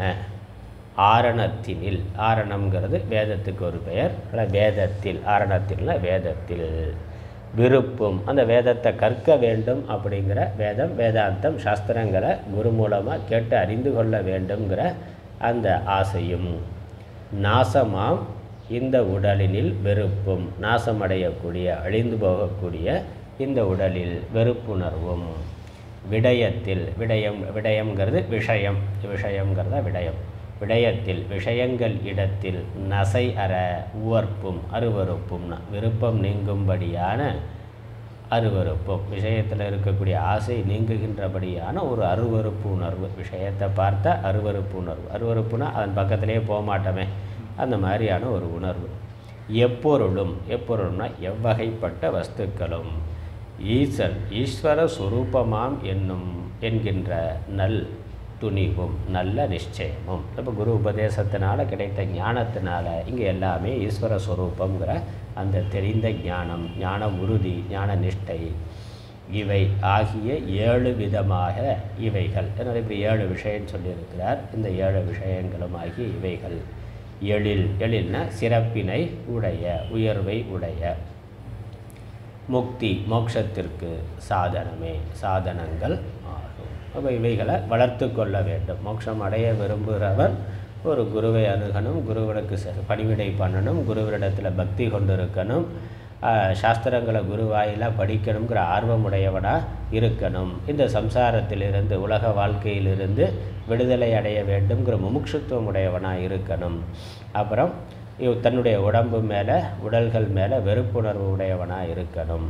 ஆரணத்தினில் ஆரணம்ங்கிறது வேதத்துக்கு ஒரு பெயர் அல்ல வேதத்தில் ஆரணத்தில்னா வேதத்தில் விருப்பும் அந்த வேதத்தை கற்க வேண்டும் அப்படிங்கிற வேதம் வேதாந்தம் சாஸ்திரங்களை குரு மூலமாக கேட்டு அறிந்து கொள்ள வேண்டுங்கிற அந்த ஆசையும் நாசமாம் இந்த உடலினில் வெறுப்பும் நாசமடையக்கூடிய அழிந்து போகக்கூடிய இந்த உடலில் வெறுப்புணர்வும் விடயத்தில் விடயம் விடயம்ங்கிறது விஷயம் விஷயங்கிறத விடயம் விடயத்தில் விஷயங்கள் இடத்தில் நசை அற உவர்ப்பும் அருவறுப்பும்னா விருப்பம் நீங்கும்படியான அருவருப்பும் விஷயத்தில் இருக்கக்கூடிய ஆசை நீங்குகின்றபடியான ஒரு அருவருப்பு உணர்வு விஷயத்தை பார்த்தா அருவருப்பு உணர்வு அருவருப்புனா அதன் பக்கத்திலேயே போக மாட்டோமே அந்த மாதிரியான ஒரு உணர்வு எப்பொருளும் எப்பொருள்னா எவ்வகைப்பட்ட வஸ்துக்களும் ஈசன் ஈஸ்வர சுரூபமாம் என்னும் என்கின்ற நல் துணிவும் நல்ல நிச்சயமும் இப்போ குரு உபதேசத்தினால கிடைத்த ஞானத்தினால இங்கே எல்லாமே ஈஸ்வர ஸ்வரூபங்கிற அந்த தெரிந்த ஞானம் ஞான உறுதி ஞான நிஷ்டை இவை ஆகிய ஏழு விதமாக இவைகள் என்ன இப்படி ஏழு விஷயம் சொல்லியிருக்கிறார் இந்த ஏழு விஷயங்களும் ஆகிய இவைகள் எழில் எழில்னா சிறப்பினை உடைய உயர்வை உடைய முக்தி மோட்சத்திற்கு சாதனமே சாதனங்கள் ஆகும் அப்போ இவைகளை வளர்த்து கொள்ள வேண்டும் மோட்சம் அடைய விரும்புகிறவர் ஒரு குருவை அணுகணும் குருவிற்கு ச- பணிவிடை பண்ணணும் குருவிடத்தில் பக்தி கொண்டிருக்கணும் ஆஹ், சாஸ்திரங்களை குருவாயிலாக படிக்கணுங்கிற ஆர்வமுடையவனாக இருக்கணும் இந்த சம்சாரத்திலிருந்து உலக வாழ்க்கையிலிருந்து விடுதலை அடைய வேண்டும்ங்கிற முமுட்சுத்துவம் உடையவனாக இருக்கணும் அப்புறம் இவ் தன்னுடைய உடம்பு மேலே உடல்கள் மேலே வெறுப்புணர்வு உடையவனாக இருக்கணும்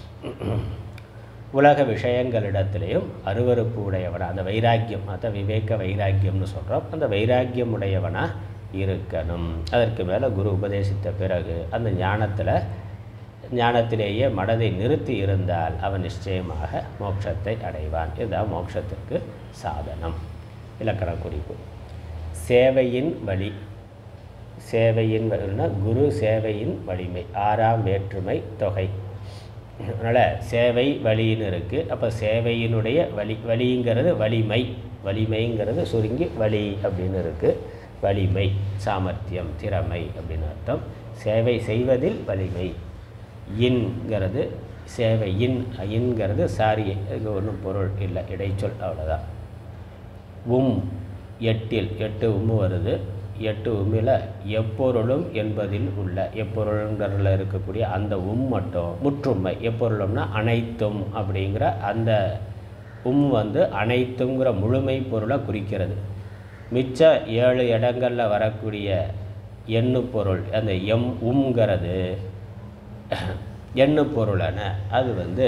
உலக விஷயங்களிடத்திலையும் அருவருப்பு உடையவனா அந்த வைராக்கியம் அதை விவேக வைராக்கியம்னு சொல்கிறோம் அந்த வைராக்கியம் உடையவனாக இருக்கணும் அதற்கு மேலே குரு உபதேசித்த பிறகு அந்த ஞானத்தில் ஞானத்திலேயே மனதை நிறுத்தி இருந்தால் அவன் நிச்சயமாக மோட்சத்தை அடைவான் இதுதான் மோட்சத்திற்கு சாதனம் இலக்கண குறிப்பு சேவையின் வழி சேவையின் வலிமைனா குரு சேவையின் வலிமை ஆறாம் வேற்றுமை தொகை அதனால் சேவை வலின்னு இருக்குது அப்போ சேவையினுடைய வலி வலிங்கிறது வலிமை வலிமைங்கிறது சுருங்கி வலி அப்படின்னு இருக்குது வலிமை சாமர்த்தியம் திறமை அப்படின்னு அர்த்தம் சேவை செய்வதில் வலிமை இன்கிறது சேவை இன் இன்கிறது சாரி இது ஒன்றும் பொருள் இல்லை இடைச்சொல் அவ்வளோதான் உம் எட்டில் எட்டு உம்மு வருது எட்டு உம்மில் எப்பொருளும் என்பதில் உள்ள எப்பொருளுங்கிறதுல இருக்கக்கூடிய அந்த உம் மட்டும் முற்றுமை எப்பொருளும்னா அனைத்தும் அப்படிங்கிற அந்த உம் வந்து அனைத்துங்கிற முழுமை பொருளை குறிக்கிறது மிச்ச ஏழு இடங்களில் வரக்கூடிய எண்ணு பொருள் அந்த எம் உம்ங்கிறது எண்ணு பொருளான அது வந்து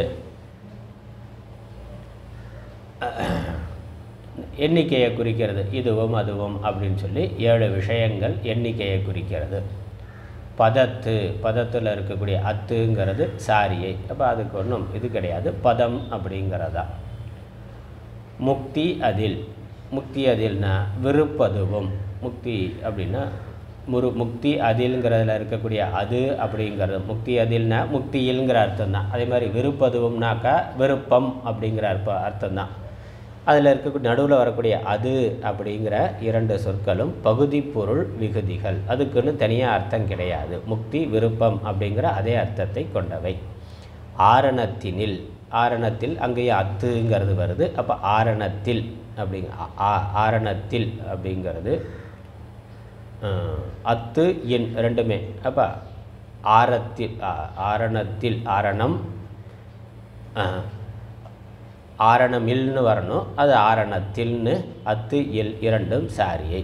எண்ணிக்கையை குறிக்கிறது இதுவும் அதுவும் அப்படின்னு சொல்லி ஏழு விஷயங்கள் எண்ணிக்கையை குறிக்கிறது பதத்து பதத்தில் இருக்கக்கூடிய அத்துங்கிறது சாரியை அப்போ அதுக்கு ஒன்றும் இது கிடையாது பதம் அப்படிங்கிறதா முக்தி அதில் முக்தி அதில்னா விருப்பதுவும் முக்தி அப்படின்னா முரு முக்தி அதில்ங்கிறதுல இருக்கக்கூடிய அது அப்படிங்கிறது முக்தி அதில்னா முக்தியில்ங்கிற அர்த்தம் தான் அதே மாதிரி விருப்பதுவும்னாக்கா விருப்பம் அப்படிங்கிற அர்ப்ப அர்த்தம் தான் அதில் இருக்கக்கூடிய நடுவில் வரக்கூடிய அது அப்படிங்கிற இரண்டு சொற்களும் பகுதி பொருள் விகுதிகள் அதுக்குன்னு தனியாக அர்த்தம் கிடையாது முக்தி விருப்பம் அப்படிங்கிற அதே அர்த்தத்தை கொண்டவை ஆரணத்தினில் ஆரணத்தில் அங்கேயே அத்துங்கிறது வருது அப்போ ஆரணத்தில் அப்படிங்க ஆ- ஆ- ஆரணத்தில் அப்படிங்கிறது அஹ், அத்து என் ரெண்டுமே அப்போ ஆரத்தில் ஆ- ஆரணத்தில் ஆரணம் அஹ், ஆரணமில்னு வரணும் அது ஆரணத்தில்னு அத்து இல் இரண்டும் சாரியை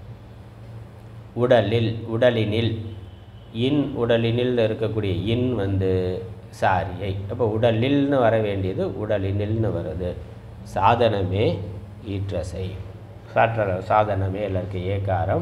உடலில் உடலினில் இன் உடலினில் இருக்கக்கூடிய இன் வந்து சாரியை அப்போ உடலில்னு வர வேண்டியது உடலினில்னு வருது சாதனமே ஈற்றசை சாற்ற சாதனமே இருக்க ஏகாரம்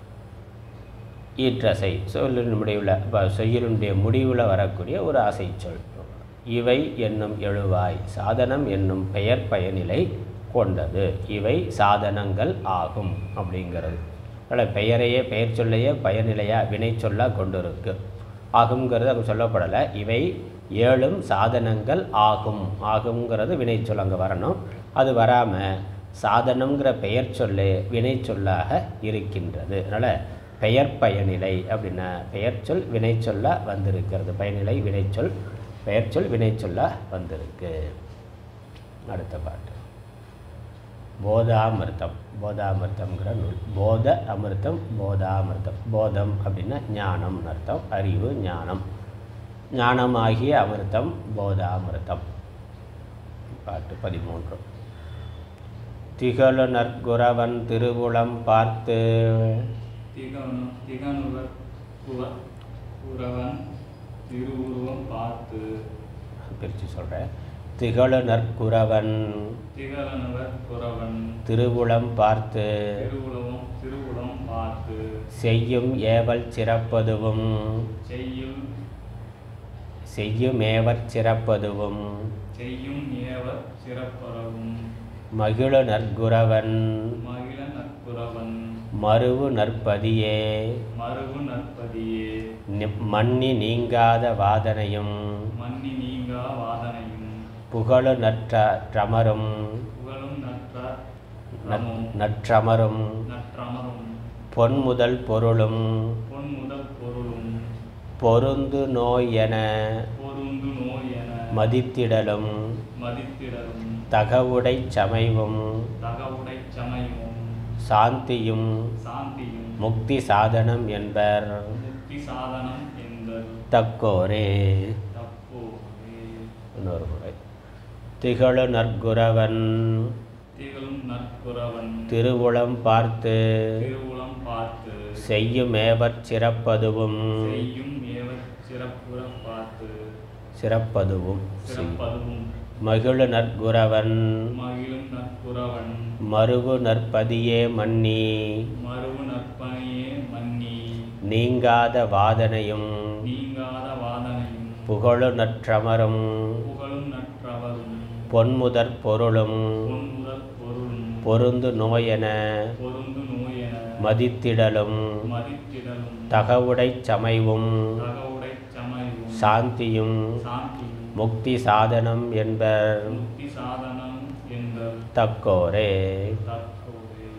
ஈற்றசை சொல்லின் முடிவில் இப்போ செய்யலுடைய முடிவில் வரக்கூடிய ஒரு ஆசை சொல் இவை என்னும் எழுவாய் சாதனம் என்னும் பெயர் பயனிலை கொண்டது இவை சாதனங்கள் ஆகும் அப்படிங்கிறது அதனால் பெயரையே பெயர் சொல்லையே பயனிலையா வினை சொல்லாக கொண்டிருக்கு ஆகுங்கிறது அங்கே சொல்லப்படலை இவை ஏழும் சாதனங்கள் ஆகும் ஆகுங்கிறது வினை சொல் அங்கே வரணும் அது வராமல் சாதனங்கிற பெயர் சொல்லே வினை சொல்லாக இருக்கின்றது அதனால் பெயர் பயனிலை அப்படின்னா பெயர் சொல் வினை சொல்ல வந்திருக்கிறது பயனிலை வினைச்சொல் பெயர் சொல் வினைச்சொல்லா வந்திருக்கு அடுத்த பாட்டு போதாமிர்தம் போதாமிர்தம்ங்கிற நூல் போத அமிர்தம் போதாமிர்தம் போதம் அப்படின்னா ஞானம்னு அர்த்தம் அறிவு ஞானம் ஞானமாகிய அமிர்தம் போதாமிர்தம் பாட்டு பதிமூன்று திகழு நற்குரவன் திருவுளம் பார்த்து திகனு திகனுவர் புவ புறவன் திருவுருவம் பார்த்து பிரித்து சொல்கிறேன் திகழு நற்குறவன் திகழனவர் குறவன் திருவுளம் பார்த்து திருவுளமும் திருவுளம் பார்த்து செய்யும் ஏவல் சிறப்பதுவும் செய்யும் செய்யுமேவற் சிறப்பதுவும் செய்யும் ஏவ சிறப்பறவும் மகிழு நற்குறவன் மகிழ நற்குறவன் மருவு நற்பதியே மருவு நற்பதியே நி- மன்னி நீங்காத வாதனையும் மன்னி நீங்கா வாதனையும் புகழு நற்ற ற்றமரும் புகழும் நற்ற நற்- ரமும் நற்றமரும் நற்றமரும் பொன்முதல் பொருளும் பொன் முதல் பொருளும் பொருந்து நோய் என பொருந்து நோய் என மதித்திடலும் மதித்திடலும் தகவுடை சமைவும் தகவுடை சமயமும் சாந்தியும் சாந்தியும் முக்தி சாதனம் என்பர் முக்தி சாதனம் என்பர் தக்கோரே தப்போரே இன்னொரு முறை திகழு நற்குரவன் திகழும் நற்குறவன் திருவுளம் பார்த்து திருவுளம் பார்த்து செய்யுமேவற் சிறப்பதுவும் செய்யும் ஏவர் சிறப்புற பார்த்து சிறப்பதுவும் செய் சிறப்பதுவும் மகிழு நற்குரவன் மகிழும் நற்குறவன் மருவு நற்பதியே மன்னி மருவு நற்பனையே மன்னி நீங்காத வாதனையும் நீங்காத வாதனையும் புகழு நற்றமரும் புகழும் நற்றவரும் பொன்முதற் பொருளும் பொன்முதல் பொருளும் பொருந்து நோயென பொருந்து நோயென மதித்திடலும் மதித்திடலும் தகவுடைச் சமைவும் தகவுடை சமயவும் சாந்தியும் சாந்தியும் முக்தி சாதனம் என்பர் முக்தி சாதனம் என்பர் தக்கோரே தற்போதே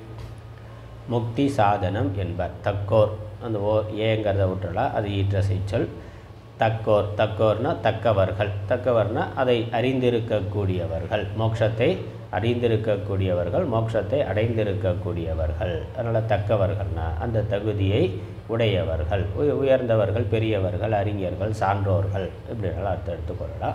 முக்தி சாதனம் என்பர் தக்கோர் அந்த ஓ ஏங்கிறத விட்டுறலாம் அது ஈற்ற செய்ச்சொல் தக்கோர் தக்கோர்னா தக்கவர்கள் தக்கவர்னா அதை அறிந்திருக்கக்கூடியவர்கள் மோட்சத்தை அறிந்திருக்கக்கூடியவர்கள் மோட்சத்தை அடைந்திருக்கக்கூடியவர்கள் அதனால் தக்கவர்கள்னா அந்த தகுதியை உடையவர்கள் உய- உயர்ந்தவர்கள் பெரியவர்கள் அறிஞர்கள் சான்றோர்கள் இப்படினாலும் அர்த்தம் எடுத்துக்கொள்ளலாம்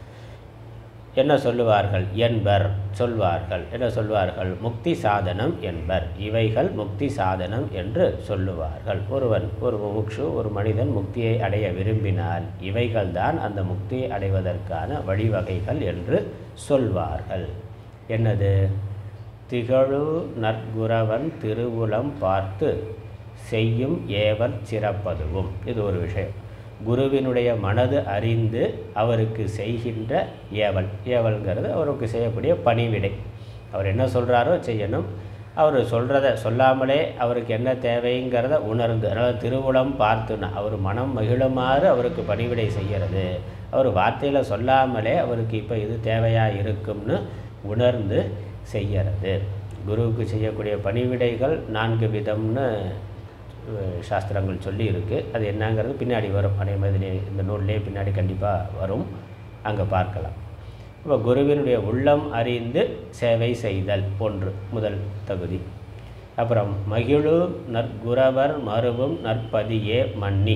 என்ன சொல்லுவார்கள் என்பர் சொல்வார்கள் என்ன சொல்வார்கள் முக்தி சாதனம் என்பர் இவைகள் முக்தி சாதனம் என்று சொல்லுவார்கள் ஒருவன் ஒரு முமுட்சு ஒரு மனிதன் முக்தியை அடைய விரும்பினால் இவைகள்தான் அந்த முக்தியை அடைவதற்கான வழிவகைகள் என்று சொல்வார்கள் என்னது திகழு நற்குரவன் திருவுளம் பார்த்து செய்யும் ஏவல் சிறப்பதுவும் இது ஒரு விஷயம் குருவினுடைய மனது அறிந்து அவருக்கு செய்கின்ற ஏவல் ஏவல்ங்கிறது அவருக்கு செய்யக்கூடிய பணிவிடை அவர் என்ன சொல்கிறாரோ செய்யணும் அவர் சொல்கிறத சொல்லாமலே அவருக்கு என்ன தேவைங்கிறத உணர்ந்து அதாவது திருவுளம் பார்த்துனா அவர் மனம் மகிழுமாறு அவருக்கு பணிவிடை செய்கிறது அவர் வார்த்தையில் சொல்லாமலே அவருக்கு இப்போ இது தேவையாக இருக்கும்னு உணர்ந்து செய்கிறது குருவுக்கு செய்யக்கூடிய பணிவிடைகள் நான்கு விதம்னு அஹ், சாஸ்திரங்கள் சொல்லி இருக்கு அது என்னங்கிறது பின்னாடி வரும் அதே மாதிரி இந்த நூல்லே பின்னாடி கண்டிப்பாக வரும் அங்கே பார்க்கலாம் இப்போ குருவினுடைய உள்ளம் அறிந்து சேவை செய்தல் ஒன்று முதல் தகுதி அப்புறம் மகிழு நற்குரவர் மருவும் நற்பதியே மன்னி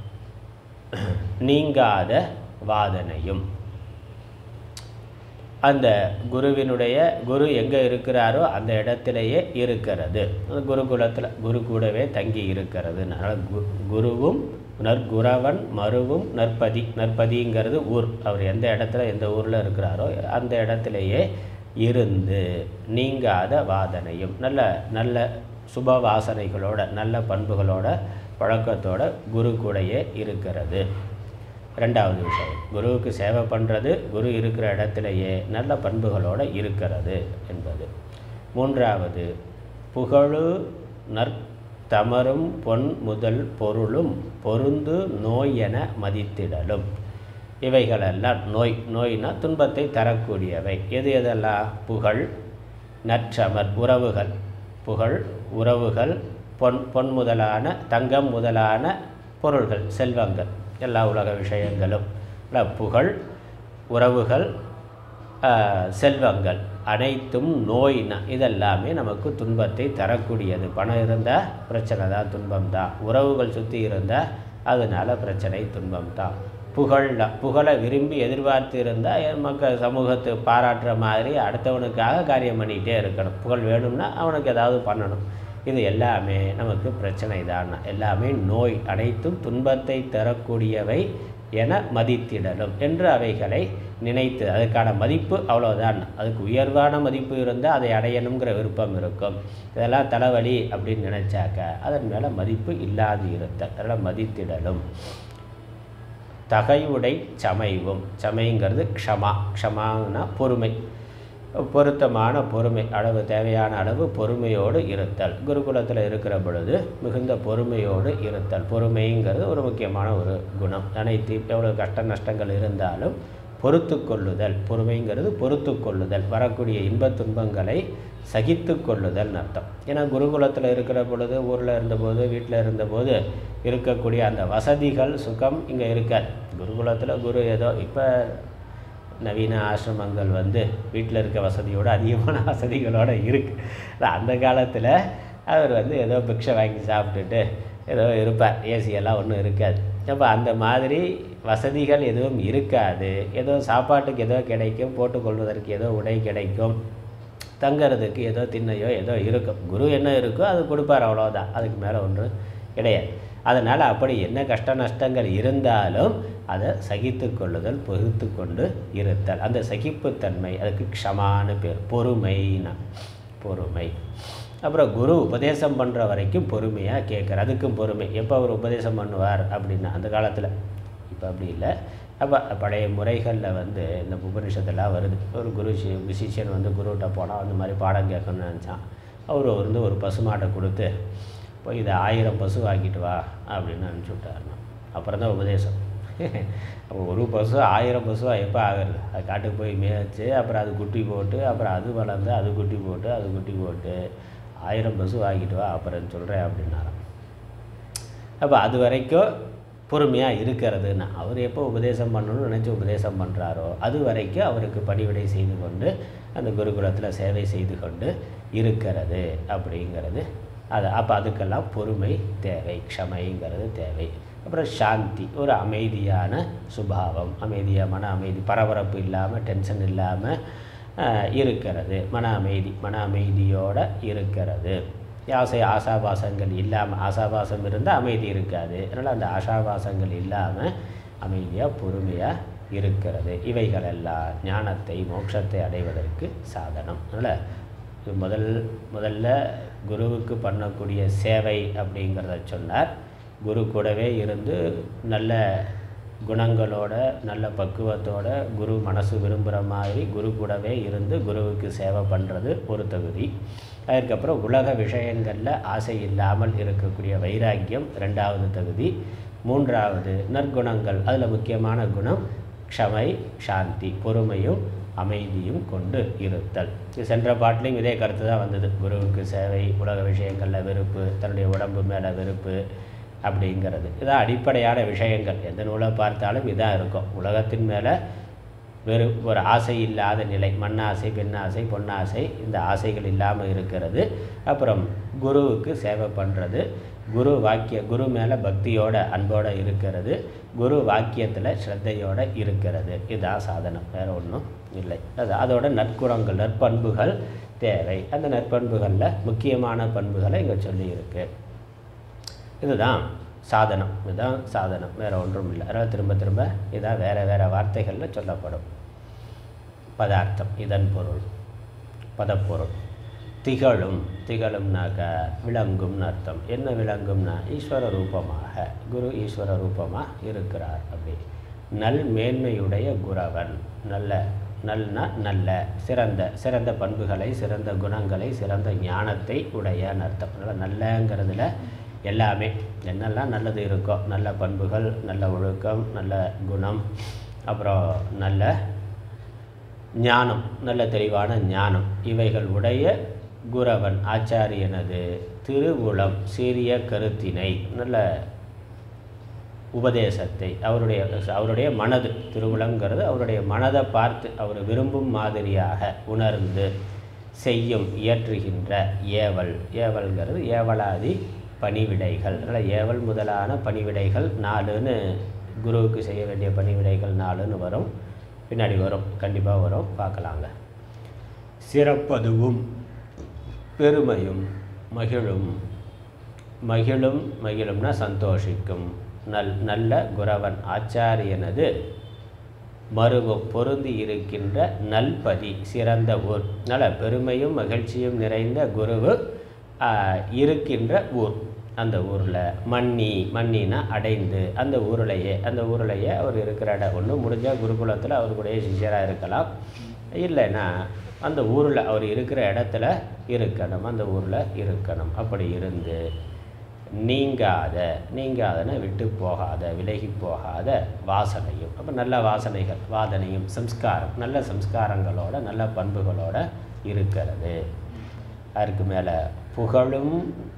நீங்காத வாதனையும் அந்த குருவினுடைய குரு எங்கே இருக்கிறாரோ அந்த இடத்திலேயே இருக்கிறது அந்த குருகுலத்தில் குரு கூடவே தங்கி இருக்கிறது அதனால் கு குருவும் நற்குரவன் மருவும் நற்பதி நற்பதிங்கிறது ஊர் அவர் எந்த இடத்துல எந்த ஊரில் இருக்கிறாரோ அந்த இடத்திலேயே இருந்து நீங்காத வாதனையும் நல்ல நல்ல சுப வாசனைகளோட நல்ல பண்புகளோட பழக்கத்தோட குரு கூடயே இருக்கிறது ரெண்டாவது விஷயம் குருவுக்கு சேவை பண்ணுறது குரு இருக்கிற இடத்திலேயே நல்ல பண்புகளோடு இருக்கிறது என்பது மூன்றாவது புகழு நற்தமரும் பொன் முதல் பொருளும் பொருந்து நோய் என மதித்திடலும் இவைகளெல்லாம் நோய் நோய்னா துன்பத்தை தரக்கூடியவை எது எதெல்லாம் புகழ் நற்றமர் உறவுகள் புகழ் உறவுகள் பொன் பொன் முதலான தங்கம் முதலான பொருள்கள் செல்வங்கள் எல்லா உலக விஷயங்களும் இல்ல, புகழ் உறவுகள் ஆஹ், செல்வங்கள் அனைத்தும் நோய்னா இதெல்லாமே நமக்கு துன்பத்தை தரக்கூடியது பணம் இருந்தால் பிரச்சனை தான் துன்பம் தான் உறவுகள் சுற்றி இருந்தால் அதனால பிரச்சனை துன்பம் தான் புகழ்ல புகழை விரும்பி எதிர்பார்த்து இருந்தால் மக்கள் சமூகத்தை பாராட்டுற மாதிரி அடுத்தவனுக்காக காரியம் பண்ணிக்கிட்டே இருக்கணும் புகழ் வேணும்னா அவனுக்கு ஏதாவது பண்ணணும் இது எல்லாமே நமக்கு பிரச்சனை தான் எல்லாமே நோய் அனைத்தும் துன்பத்தை தரக்கூடியவை என மதித்திடலும் என்று அவைகளை நினைத்து அதுக்கான மதிப்பு அவ்வளோதான் அதுக்கு உயர்வான மதிப்பு இருந்தால் அதை அடையணுங்கிற விருப்பம் இருக்கும் இதெல்லாம் தலைவலி அப்படின்னு நினச்சாக்க அதன் மேலே மதிப்பு இல்லாது இருத்தல் அதனால் மதித்திடலும் தகைவுடை சமைவும் சமைங்கிறது க்ஷமா க்ஷமான்னா பொறுமை பொருத்தமான பொறுமை அளவு தேவையான அளவு பொறுமையோடு இருத்தல் குருகுலத்தில் இருக்கிற பொழுது மிகுந்த பொறுமையோடு இருத்தல் பொறுமைங்கிறது ஒரு முக்கியமான ஒரு குணம் அனைத்து எவ்வளோ கஷ்ட நஷ்டங்கள் இருந்தாலும் பொறுத்து கொள்ளுதல் பொறுமைங்கிறது பொறுத்து கொள்ளுதல் வரக்கூடிய இன்பத் துன்பங்களை சகித்து கொள்ளுதல்னு அர்த்தம் ஏன்னா குருகுலத்தில் இருக்கிற பொழுது ஊரில் இருந்தபோது வீட்டில் இருந்தபோது இருக்கக்கூடிய அந்த வசதிகள் சுகம் இங்கே இருக்காது குருகுலத்தில் குரு ஏதோ இப்போ நவீன ஆசிரமங்கள் வந்து வீட்டில் இருக்க வசதியோட அதிகமான வசதிகளோடு இருக்குது அந்த காலத்தில் அவர் வந்து ஏதோ பிக்ஷை வாங்கி சாப்பிட்டுட்டு ஏதோ இருப்பார் ஏசி எல்லாம் ஒன்றும் இருக்காது அப்போ அந்த மாதிரி வசதிகள் எதுவும் இருக்காது ஏதோ சாப்பாட்டுக்கு ஏதோ கிடைக்கும் போட்டுக்கொள்வதற்கு ஏதோ உடை கிடைக்கும் தங்கறதுக்கு ஏதோ திண்ணையோ ஏதோ இருக்கும் குரு என்ன இருக்கோ அது கொடுப்பார் அவ்வளோதான் அதுக்கு மேலே ஒன்றும் கிடையாது அதனால் அப்படி என்ன கஷ்ட நஷ்டங்கள் இருந்தாலும் அதை சகித்து கொள்ளுதல் பொறுத்து கொண்டு இருத்தல் அந்த சகிப்புத்தன்மை அதுக்கு க்ஷமான்னு பேர் பொறுமைனா பொறுமை அப்புறம் குரு உபதேசம் பண்ணுற வரைக்கும் பொறுமையாக கேட்குற அதுக்கும் பொறுமை எப்போ அவர் உபதேசம் பண்ணுவார் அப்படின்னா அந்த காலத்தில் இப்போ அப்படி இல்லை அப்போ பழைய முறைகளில் வந்து இந்த உபனிஷத்தெல்லாம் வருது ஒரு குரு சி- சிஷ்யன் வந்து குருகிட்ட போனால் அந்த மாதிரி பாடம் கேட்கணும்னு நினச்சான் அவர் வந்து ஒரு பசுமாட்டை கொடுத்து போய் இதை ஆயிரம் பசு வாங்கிட்டு வா அப்படின்னு அனுப்பிச்சி விட்டாருன்னா அப்புறம் தான் உபதேசம் அப்போ ஒரு பசு ஆயிரம் பசுவா எப்போ ஆகுறது அது காட்டுக்கு போய் மேய்ச்சி அப்புறம் அது குட்டி போட்டு அப்புறம் அது வளர்ந்து அது குட்டி போட்டு அது குட்டி போட்டு ஆயிரம் பசு வாங்கிட்டு வா அப்புறம் சொல்கிறேன் அப்படின்னாராம் அப்போ அது வரைக்கும் பொறுமையாக இருக்கிறதுன்னு அவர் எப்போ உபதேசம் பண்ணணும்னு நினச்சி உபதேசம் பண்ணுறாரோ அது வரைக்கும் அவருக்கு பணிவிடை செய்து கொண்டு அந்த குருகுலத்தில் சேவை செய்து கொண்டு இருக்கிறது அப்படிங்கிறது அது அப்போ அதுக்கெல்லாம் பொறுமை தேவை க்ஷமைங்கிறது தேவை அப்புறம் சாந்தி ஒரு அமைதியான சுபாவம் அமைதியாக மன அமைதி பரபரப்பு இல்லாமல் டென்ஷன் இல்லாமல் ஆஹ், இருக்கிறது மன அமைதி மன அமைதியோடு இருக்கிறது ஆசை ஆசாபாசங்கள் இல்லாமல் ஆசாபாசம் இருந்தால் அமைதி இருக்காது அதனால் அந்த ஆசாபாசங்கள் இல்லாமல் அமைதியாக பொறுமையாக இருக்கிறது இவைகளெல்லாம் ஞானத்தை மோட்சத்தை அடைவதற்கு சாதனம் அதனால் இது முதல் முதல்ல குருவுக்கு பண்ணக்கூடிய சேவை அப்படிங்கிறத சொன்னார் குரு கூடவே இருந்து நல்ல குணங்களோட நல்ல பக்குவத்தோட குரு மனசு விரும்புகிற மாதிரி குரு கூடவே இருந்து குருவுக்கு சேவை பண்ணுறது ஒரு தகுதி அதுக்கப்புறம் உலக விஷயங்களில் ஆசை இல்லாமல் இருக்கக்கூடிய வைராக்கியம் ரெண்டாவது தகுதி மூன்றாவது நற்குணங்கள் அதில் முக்கியமான குணம் க்ஷமை சாந்தி பொறுமையும் அமைதியும் கொண்டு இருத்தல் இது சென்ற பாட்டிலையும் இதே கருத்து தான் வந்தது குருவுக்கு சேவை உலக விஷயங்களில் வெறுப்பு தன்னுடைய உடம்பு மேலே வெறுப்பு அப்படிங்கிறது இதான் அடிப்படையான விஷயங்கள் எந்த நூலை பார்த்தாலும் இதான் இருக்கும் உலகத்தின் மேலே வெறு ஒரு ஆசை இல்லாத நிலை மண்ணாசை பெண்ணாசை பொன்னாசை இந்த ஆசைகள் இல்லாமல் இருக்கிறது அப்புறம் குருவுக்கு சேவை பண்ணுறது குரு வாக்கிய குரு மேலே பக்தியோட அன்போட இருக்கிறது குரு வாக்கியத்தில் ஸ்ரத்தையோட இருக்கிறது இதுதான் சாதனம் வேறு ஒன்றும் இல்லை அது அதோட நற்குணங்கள் நற்பண்புகள் தேவை அந்த நற்பண்புகளில் முக்கியமான பண்புகளை இங்கே சொல்லியிருக்கு இதுதான் சாதனம் இதுதான் சாதனம் வேறு ஒன்றும் இல்லை அதனால் திரும்ப திரும்ப இதான் வேறு வேறு வார்த்தைகளில் சொல்லப்படும் பதார்த்தம் இதன் பொருள் பதப்பொருள் திகழும் திகழும்னாக்க விளங்கும்னு அர்த்தம் என்ன விளங்கும்னா ஈஸ்வர ரூபமாக குரு ஈஸ்வர ரூபமாக இருக்கிறார் அப்படி நல் மேன்மையுடைய குரவன் நல்ல நல்னா நல்ல சிறந்த சிறந்த பண்புகளை சிறந்த குணங்களை சிறந்த ஞானத்தை உடையன்னு அர்த்தம் அதனால் நல்லங்கிறதுல எல்லாமே என்னெல்லாம் நல்லது இருக்கோ நல்ல பண்புகள் நல்ல ஒழுக்கம் நல்ல குணம் அப்புறம் நல்ல ஞானம் நல்ல தெளிவான ஞானம் இவைகள் உடைய குரவன் ஆச்சாரியனது திருவுளம் சீரிய கருத்தினை நல்ல உபதேசத்தை அவருடைய அவருடைய மனது திருவுளங்கிறது அவருடைய மனதை பார்த்து அவர் விரும்பும் மாதிரியாக உணர்ந்து செய்யும் இயற்றுகின்ற ஏவல் ஏவல்ங்கிறது ஏவலாதி பணிவிடைகள் அதனால் ஏவல் முதலான பணிவிடைகள் நாலுன்னு குருவுக்கு செய்ய வேண்டிய பணிவிடைகள் நாலுன்னு வரும் பின்னாடி வரும் கண்டிப்பாக வரும் பார்க்கலாங்க சிறப்பதுவும் பெருமையும் மகிழும் மகிழும் மகிழும்னா சந்தோஷிக்கும் நல் நல்ல குரவன் ஆச்சாரியனது மருவும் பொருந்தி இருக்கின்ற நல்பதி சிறந்த ஊர் நல்ல பெருமையும் மகிழ்ச்சியும் நிறைந்த குருவு ஆ, இருக்கின்ற ஊர் அந்த ஊரில் மன்னி மன்னினா அடைந்து அந்த ஊரிலேயே அந்த ஊரிலேயே அவர் இருக்கிற இடம் ஒன்று முடிஞ்சால் குருகுலத்தில் அவர் கூடயே சிஷ்யராக இருக்கலாம் இல்லைன்னா அந்த ஊரில் அவர் இருக்கிற இடத்துல இருக்கணும் அந்த ஊரில் இருக்கணும் அப்படி இருந்து நீங்காத நீங்காதன விட்டு போகாத விலகி போகாத வாசனையும் அப்போ நல்ல வாசனைகள் வாதனையும் சம்ஸ்காரம் நல்ல சம்ஸ்காரங்களோட நல்ல பண்புகளோட இருக்கிறது அதற்கு மேலே புகழும்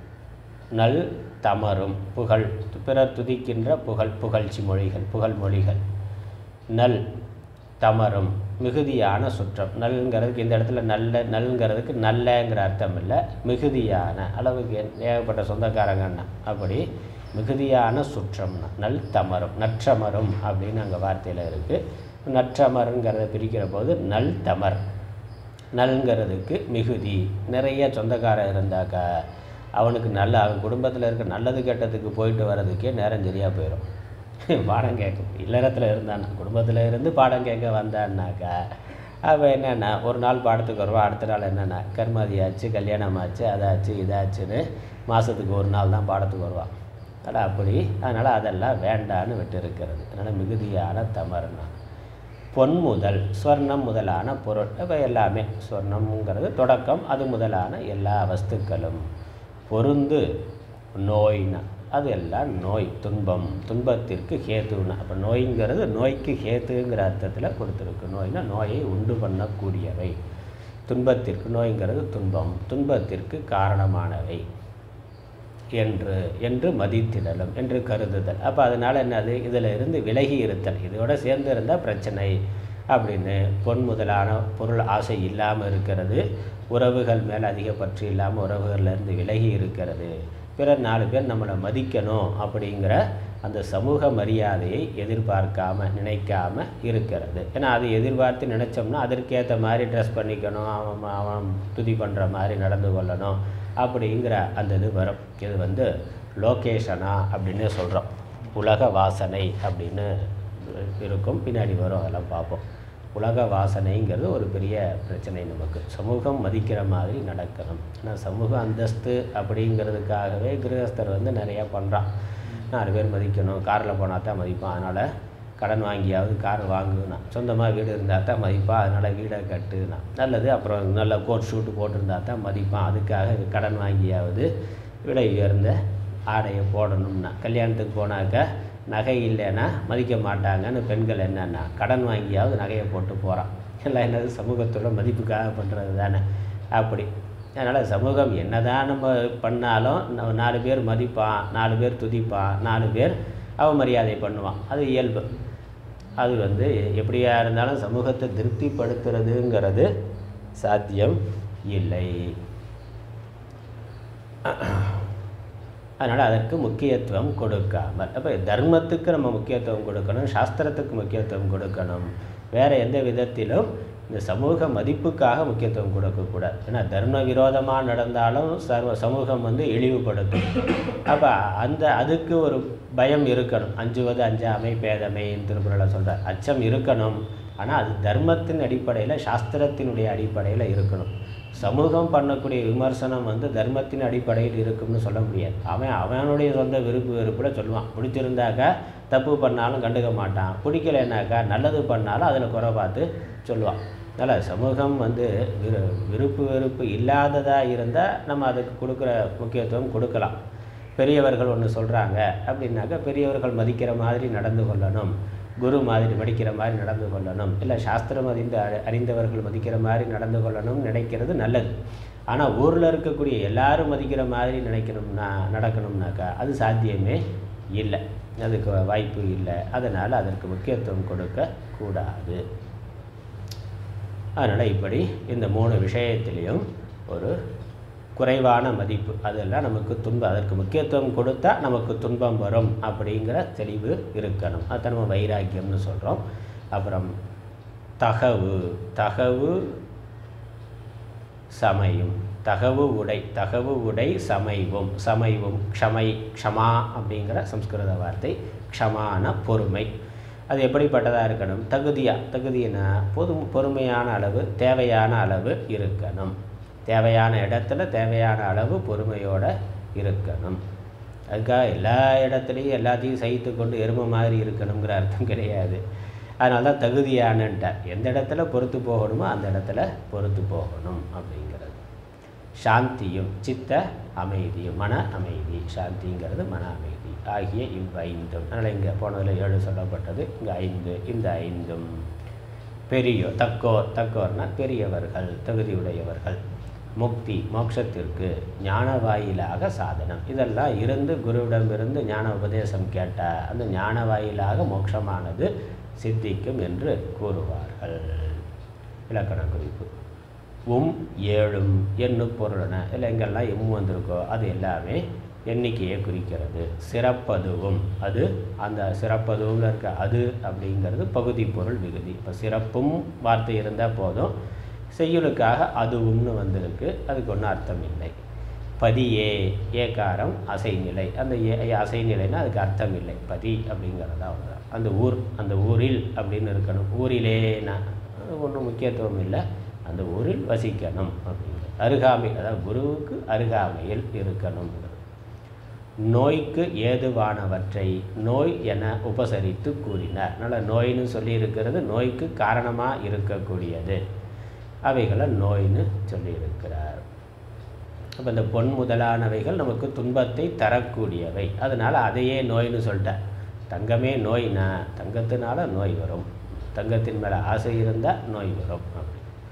நல் தமரும் புகழ் பிறர் துதிக்கின்ற புகழ் புகழ்ச்சி மொழிகள் புகழ் மொழிகள் நல் தமரும் மிகுதியான சுற்றம் நல்ங்கிறதுக்கு இந்த இடத்துல நல்ல நல்ங்கிறதுக்கு நல்லங்கிற அர்த்தம் இல்லை மிகுதியான அளவுக்கு ஏ- ஏகப்பட்ட சொந்தக்காரங்கன்னா அப்படி மிகுதியான சுற்றம்னா நல் தமரும் நற்றமரும் அப்படின்னு அங்கே வார்த்தையில் இருக்குது நற்றமருங்கிறத பிரிக்கிற போது நல் தமர் நல்ங்கிறதுக்கு மிகுதி நிறைய சொந்தக்காரன் இருந்தாக்கா அவனுக்கு நல்ல அவன் குடும்பத்தில் இருக்க நல்லது கெட்டதுக்கு போயிட்டு வர்றதுக்கே நேரம் சரியாக போயிடும் பாடம் கேட்க இல்லறத்தில் இருந்தான் குடும்பத்தில் இருந்து பாடம் கேட்க வந்தான்னாக்கா அவன் என்னென்னா ஒரு நாள் பாடத்துக்கு வருவான் அடுத்த நாள் என்னென்னா கர்மாதியாச்சு கல்யாணம் ஆச்சு அதாச்சு இதாச்சுன்னு மாதத்துக்கு ஒரு நாள் தான் பாடத்துக்கு வருவான் அதனால் அப்படி அதனால் அதெல்லாம் வேண்டான்னு விட்டு இருக்கிறது அதனால் மிகுதியான தமறுனா பொன் முதல் ஸ்வர்ணம் முதலான பொருள் இப்போ எல்லாமே ஸ்வர்ணம்ங்கிறது தொடக்கம் அது முதலான எல்லா வஸ்துக்களும் பொருந்து நோய்னா அது எல்லாம் நோய் துன்பம் துன்பத்திற்கு ஹேத்துனா அப்போ நோய்ங்கிறது நோய்க்கு ஹேத்துங்கிற அர்த்தத்தில் கொடுத்துருக்கு நோய்னா நோயை உண்டு பண்ணக்கூடியவை துன்பத்திற்கு நோய்ங்கிறது துன்பம் துன்பத்திற்கு காரணமானவை என்று என்று மதித்திடலும் என்று கருதுதல் அப்போ அதனால் என்னது இதில் இருந்து விலகி இருத்தல் இதோட சேர்ந்து இருந்தால் பிரச்சனை அப்படின்னு பொன் முதலான பொருள் ஆசை இல்லாமல் இருக்கிறது உறவுகள் மேலே அதிக பற்று இல்லாமல் உறவுகள்லேருந்து விலகி இருக்கிறது பிறர் நாலு பேர் நம்மளை மதிக்கணும் அப்படிங்கிற அந்த சமூக மரியாதையை எதிர்பார்க்காம நினைக்காம இருக்கிறது ஏன்னா அது எதிர்பார்த்து நினச்சோம்னா அதற்கேற்ற மாதிரி ட்ரெஸ் பண்ணிக்கணும் அவன் அவன் துதி பண்ணுற மாதிரி நடந்து கொள்ளணும் அப்படிங்கிற அந்த இது வரும் இது வந்து லோகேஷனா அப்படின்னு சொல்கிறோம் உலக வாசனை அப்படின்னு இருக்கும் பின்னாடி வரும் அதெல்லாம் பார்ப்போம் உலக வாசனைங்கிறது ஒரு பெரிய பிரச்சனை நமக்கு சமூகம் மதிக்கிற மாதிரி நடக்கணும் ஏன்னா சமூக அந்தஸ்து அப்படிங்கிறதுக்காகவே கிரகஸ்தர் வந்து நிறையா பண்ணுறான் நாலு பேர் மதிக்கணும் காரில் போனால் தான் மதிப்பான் அதனால் கடன் வாங்கியாவது கார் வாங்குனா சொந்தமாக வீடு இருந்தால் தான் மதிப்பான் அதனால் வீடை கட்டுனா நல்லது அப்புறம் நல்ல கோட் ஷூட்டு போட்டிருந்தா தான் மதிப்பான் அதுக்காக கடன் வாங்கியாவது விலை உயர்ந்த ஆடையை போடணும்னா கல்யாணத்துக்கு போனாக்க நகை இல்லைன்னா மதிக்க மாட்டாங்கன்னு பெண்கள் என்னென்னா கடன் வாங்கியாவது நகையை போட்டு போகிறான் எல்லாம் என்னது சமூகத்தோட மதிப்புக்காக பண்ணுறது தானே அப்படி அதனால் சமூகம் என்னதான் நம்ம பண்ணாலும் நம்ம நாலு பேர் மதிப்பான் நாலு பேர் துதிப்பான் நாலு பேர் அவமரியாதை பண்ணுவான் அது இயல்பு அது வந்து எப்படியா இருந்தாலும் சமூகத்தை திருப்திப்படுத்துறதுங்கிறது சாத்தியம் இல்லை அதனால் அதற்கு முக்கியத்துவம் கொடுக்காமல் அப்போ தர்மத்துக்கு நம்ம முக்கியத்துவம் கொடுக்கணும் சாஸ்திரத்துக்கு முக்கியத்துவம் கொடுக்கணும் வேறு எந்த விதத்திலும் இந்த சமூக மதிப்புக்காக முக்கியத்துவம் கொடுக்கக்கூடாது ஏன்னா தர்ம விரோதமாக நடந்தாலும் சர்வ சமூகம் வந்து இழிவுபடுத்தும் அப்போ அந்த அதுக்கு ஒரு பயம் இருக்கணும் அஞ்சுவது அஞ்சாமை பேதமை திருக்குறளை சொல்கிறார் அச்சம் இருக்கணும் ஆனால் அது தர்மத்தின் அடிப்படையில் சாஸ்திரத்தினுடைய அடிப்படையில் இருக்கணும் சமூகம் பண்ணக்கூடிய விமர்சனம் வந்து தர்மத்தின் அடிப்படையில் இருக்கும்னு சொல்ல முடியாது அவன் அவனுடைய சொந்த விருப்பு வெறுப்பில் சொல்லுவான் பிடிச்சிருந்தாக்கா தப்பு பண்ணாலும் கண்டுக்க மாட்டான் பிடிக்கலைன்னாக்கா நல்லது பண்ணாலும் அதில் குறை பார்த்து சொல்லுவான் அதனால் சமூகம் வந்து விரு விருப்பு வெறுப்பு இல்லாததாக இருந்தால் நம்ம அதுக்கு கொடுக்குற முக்கியத்துவம் கொடுக்கலாம் பெரியவர்கள் ஒன்று சொல்கிறாங்க அப்படின்னாக்கா பெரியவர்கள் மதிக்கிற மாதிரி நடந்து கொள்ளணும் குரு மாதிரி மதிக்கிற மாதிரி நடந்து கொள்ளணும் இல்லை சாஸ்திரம் அறிந்த அறி- அறிந்தவர்கள் மதிக்கிற மாதிரி நடந்து கொள்ளணும்னு நினைக்கிறது நல்லது ஆனால் ஊரில் இருக்கக்கூடிய எல்லாரும் மதிக்கிற மாதிரி நினைக்கணும்னா நடக்கணும்னாக்கா அது சாத்தியமே இல்லை அதுக்கு வாய்ப்பு இல்லை அதனால் அதற்கு முக்கியத்துவம் கொடுக்க கூடாது அதனால் இப்படி இந்த மூணு விஷயத்திலையும் ஒரு குறைவான மதிப்பு அதெல்லாம் நமக்கு துன்பம் அதற்கு முக்கியத்துவம் கொடுத்தா நமக்கு துன்பம் வரும் அப்படிங்கிற தெளிவு இருக்கணும் அதை நம்ம வைராக்கியம்னு சொல்கிறோம் அப்புறம் தகவு தகவு சமையும் தகவு உடை தகவு உடை சமைவும் சமைவும் க்ஷமை க்ஷமா அப்படிங்கிற சம்ஸ்கிருத வார்த்தை க்ஷமான பொறுமை அது எப்படிப்பட்டதாக இருக்கணும் தகுதியாக தகுதினா பொது பொறுமையான அளவு தேவையான அளவு இருக்கணும் தேவையான இடத்துல தேவையான அளவு பொறுமையோடு இருக்கணும் அதுக்காக எல்லா இடத்துலையும் எல்லாத்தையும் சகித்து கொண்டு எருமை மாதிரி இருக்கணுங்கிற அர்த்தம் கிடையாது அதனால தான் தகுதியானன்ட்டார் எந்த இடத்துல பொறுத்து போகணுமோ அந்த இடத்துல பொறுத்து போகணும் அப்படிங்கிறது சாந்தியும் சித்த அமைதியும் மன அமைதி சாந்திங்கிறது மன அமைதி ஆகிய இவ்வைந்தும் அதனால் இங்கே போனதில் ஏழு சொல்லப்பட்டது இங்கே ஐந்து இந்த ஐந்தும் பெரியோர் தக்கோர் தக்கோர்னா பெரியவர்கள் தகுதியுடையவர்கள் முக்தி மோட்சத்திற்கு ஞான வாயிலாக சாதனம் இதெல்லாம் இருந்து குருவிடமிருந்து ஞான உபதேசம் கேட்ட அந்த ஞான வாயிலாக மோட்சமானது சித்திக்கும் என்று கூறுவார்கள் இலக்கண குறிப்பு உம் ஏழும் எண்ணு பொருளன இதில் எங்கெல்லாம் எம் வந்திருக்கோ அது எல்லாமே எண்ணிக்கையை குறிக்கிறது சிறப்பதுவும் அது அந்த சிறப்பதுவில் இருக்க அது அப்படிங்கிறது பகுதி பொருள் விகுதி இப்போ சிறப்பும் வார்த்தை இருந்தால் போதும் செய்யுளுக்காக அதுவும்னு வந்திருக்கு அதுக்கு ஒன்றும் அர்த்தம் இல்லை பதியே ஏகாரம் அசைநிலை அந்த ஏ அசைநிலைன்னா அதுக்கு அர்த்தம் இல்லை பதி அப்படிங்கிறது தான் ஒன்று அந்த ஊர் அந்த ஊரில் அப்படின்னு இருக்கணும் ஊரிலேனா ஒன்றும் முக்கியத்துவம் இல்லை அந்த ஊரில் வசிக்கணும் அப்படிங்கிறது அருகாமை அதாவது குருவுக்கு அருகாமையில் இருக்கணுங்கிறது நோய்க்கு ஏதுவானவற்றை நோய் என உபசரித்து கூறினார் அதனால் நோயின்னு சொல்லியிருக்கிறது நோய்க்கு காரணமாக இருக்கக்கூடியது அவைகளை நோய்னு சொல்லியிருக்கிறார் அப்போ இந்த பொன் முதலானவைகள் நமக்கு துன்பத்தை தரக்கூடியவை அதனால் அதையே நோய்னு சொல்லிட்டேன் தங்கமே நோய்னா தங்கத்தினால நோய் வரும் தங்கத்தின் மேலே ஆசை இருந்தால் நோய் வரும் அப்படி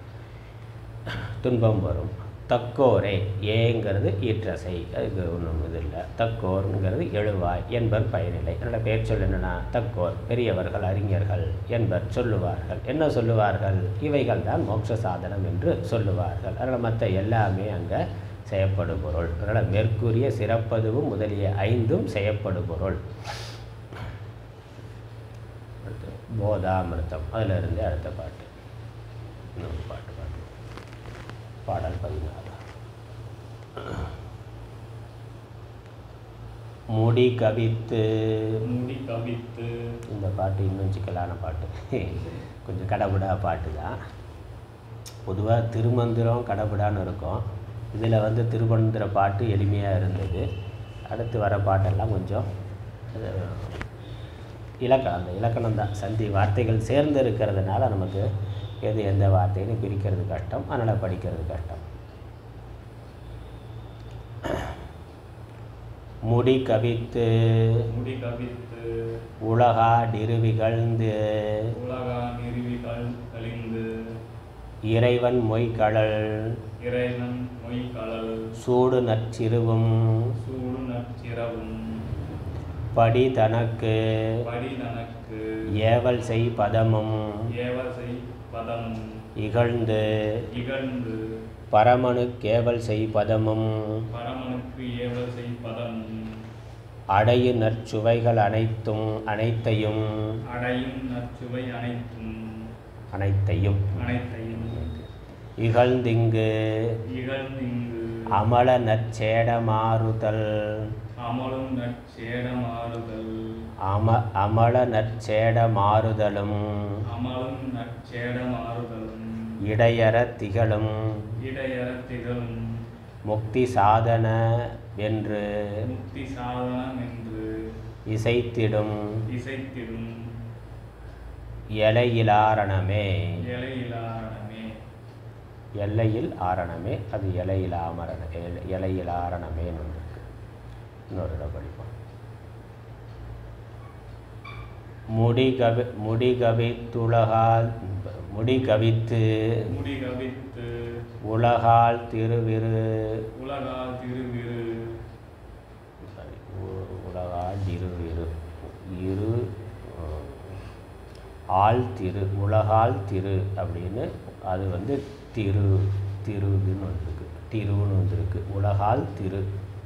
துன்பம் வரும் தக்கோரே ஏங்கிறது ஈற்றசை அதுக்கு ஒன்றும் இது இல்லை தக்கோருங்கிறது எழுவாய் என்பர் பயனில்லை என்னோட பெயர் சொல் என்னன்னா தக்கோர் பெரியவர்கள் அறிஞர்கள் என்பர் சொல்லுவார்கள் என்ன சொல்லுவார்கள் இவைகள் தான் மோட்ச சாதனம் என்று சொல்லுவார்கள் அதனால் மற்ற எல்லாமே அங்கே செய்யப்படு பொருள் அதனால் மேற்கூறிய சிறப்பதுவும் முதலிய ஐந்தும் செய்யப்படு பொருள் அடுத்து போதாமிருத்தம் அதில் இருந்து அடுத்த பாட்டு இன்னொரு பாட்டு பாட்டு பாடல் பதினாறு முடி கவித்து முடி கவித்து இந்த பாட்டு இன்னும் சிக்கலான பாட்டு கொஞ்சம் கடவுடா பாட்டு தான் பொதுவாக திருமந்திரம் கடவுடான்னு இருக்கும் இதில் வந்து திருமந்திர பாட்டு எளிமையாக இருந்தது அடுத்து வர பாட்டெல்லாம் கொஞ்சம் அது இலக்கணம் அந்த இலக்கணம் தான் சந்தி வார்த்தைகள் சேர்ந்து இருக்கிறதுனால நமக்கு எது எந்த வார்த்தைன்னு பிரிக்கிறது கஷ்டம் அதனால் படிக்கிறது கஷ்டம் முடி கவித்து முடி கவித்து உலகாடிருவிகழ்ந்து உலகா நிறுவிகள் கழிந்து இறைவன் மொய்கழல் இறைவன் மொய் கடல் சூடு நற்சிறுவும் சூடு நற்சிரவும் படி தனக்கு படி தனக்கு ஏவல் செய் பதமும் ஏவசை பதம் இகழ்ந்து இகழ்ந்து பரமனு கேவல் செய் பதமும் பரமனுக்கு ஏவசை பதம் அடையு நற்சுவைகள் அனைத்தும் அனைத்தையும் அடையும் நற்சுவை அனைத்தும் அனைத்தையும் அனைத்தையும் இகழ்ந்திங்கு இகழ்ந்திங்கு அமல நற்சேடமாறுதல் அமலும் நற்சேடமாறுதல் அம அமல நற்சேடமாறுதலும் அமலும் நற்சேடமாறுதலும் இடையற திகழும் இடையற திகழும் முக்தி சாதன என்று முக்தி சாதனம் என்று இசைத்திடும் இசைத்திடும் எலையிலாரணமே இலையிலாரணமே எல்லையில் ஆரணமே அது இலையிலாமரண இலையிலாரணமேன்னு ஒன்று இருக்கு இன்னொரு இடம் படிப்போம் முடி கவி முடி கவித்துலகால் முடி கவித்து முடி கவித்து உலகால் திருவிரு உலகா திருவிரு sorry, உ- உலகால் திருவிரு இரு அஹ், ஆள் திரு உலகால் திரு அப்படின்னு அது வந்து திரு திருன்னு வந்திருக்கு திருன்னு வந்திருக்கு உலகால் திரு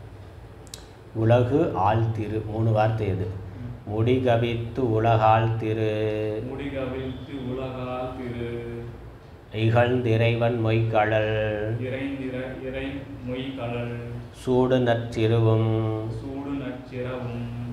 உலகு ஆள் திரு மூணு வார்த்தை இது முடி கவித்து உலகால் திரு முடி கவிழ்த்து உலகா திரு இகழ்ந்திறைவன் மொய்கழல் இறைந்திர இறை மொய் கடல் சூடு நற்சிறுவும் சூடு நற்சிரவும்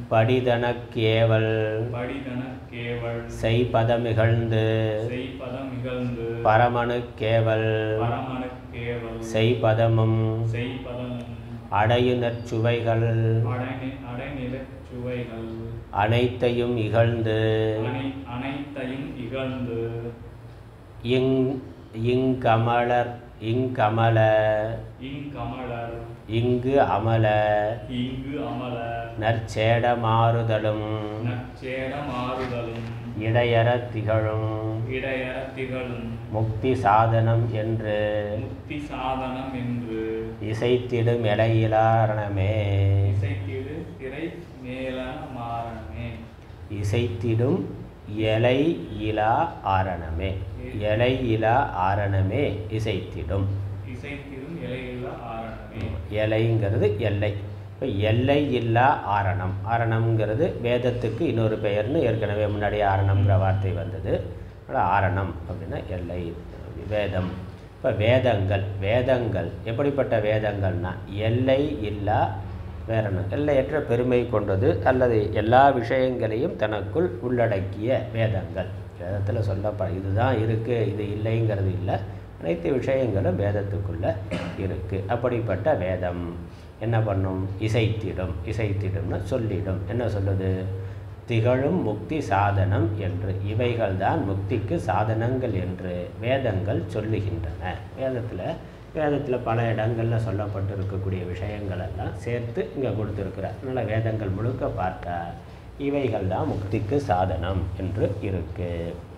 படிதனக்கேவல் படிதன கேவல் செய்பதமிகழ்ந்து செய்பதம் இகழ்ந்து பரமனுக்கேவல் பரமனு கேவல் செய்பதமும் செய்பதமும் அடையுநற் சுவைகள் அடைநி அடைநிலச் சுவைகள் அனைத்தையும் இகழ்ந்து அனை அனைத்தையும் இகழ்ந்து இங் இங்கமலர் இங்கமல இங்கமலர் இங்கு அமல இங்கு அமல நற்சேட மாறுதலும் நற்சேட மாறுதலும் இடையற திகழும் இடையற திகழும் முக்தி சாதனம் என்று முக்தி சாதனம் என்று இசைத்திடும் இலையிலாரணமே இசைத்திடு திரை மேலன மாறனமே இசைத்திடும் எலை இலா ஆரணமே எலை இலா ஆரணமே இசைத்திடும் இசைத்திடும் இலையுள்ள ஆரணமே எலைங்கிறது எல்லை இப்போ எல்லை இல்லா ஆரணம் ஆரணம்ங்கிறது வேதத்துக்கு இன்னொரு பெயர்னு ஏற்கனவே முன்னாடி ஆரணம்ங்கிற வார்த்தை வந்தது அதனால் ஆரணம் அப்படின்னா எல்லை வேதம் இப்போ வேதங்கள் வேதங்கள் எப்படிப்பட்ட வேதங்கள்னா எல்லை இல்லா வேறன எல்லையற்ற பெருமை கொண்டது அல்லது எல்லா விஷயங்களையும் தனக்குள் உள்ளடக்கிய வேதங்கள் வேதத்தில் சொல்லப்ப இதுதான் இருக்குது இது இல்லைங்கிறது இல்லை அனைத்து விஷயங்களும் வேதத்துக்குள்ளே இருக்குது அப்படிப்பட்ட வேதம் என்ன பண்ணும் இசைத்திடும் இசைத்திடும்னா சொல்லிடும் என்ன சொல்லுது திகழும் முக்தி சாதனம் என்று இவைகள்தான் முக்திக்கு சாதனங்கள் என்று வேதங்கள் சொல்லுகின்றன வேதத்தில் வேதத்தில் பல இடங்களில் சொல்லப்பட்டிருக்கக்கூடிய விஷயங்கள் எல்லாம் சேர்த்து இங்கே கொடுத்துருக்குறார் அதனால் வேதங்கள் முழுக்க பார்த்தா இவைகள் தான் முக்திக்கு சாதனம் என்று இருக்கு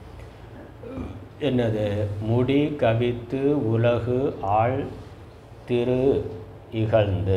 என்னது முடி கவித்து உலகு ஆள் திரு இகழ்ந்து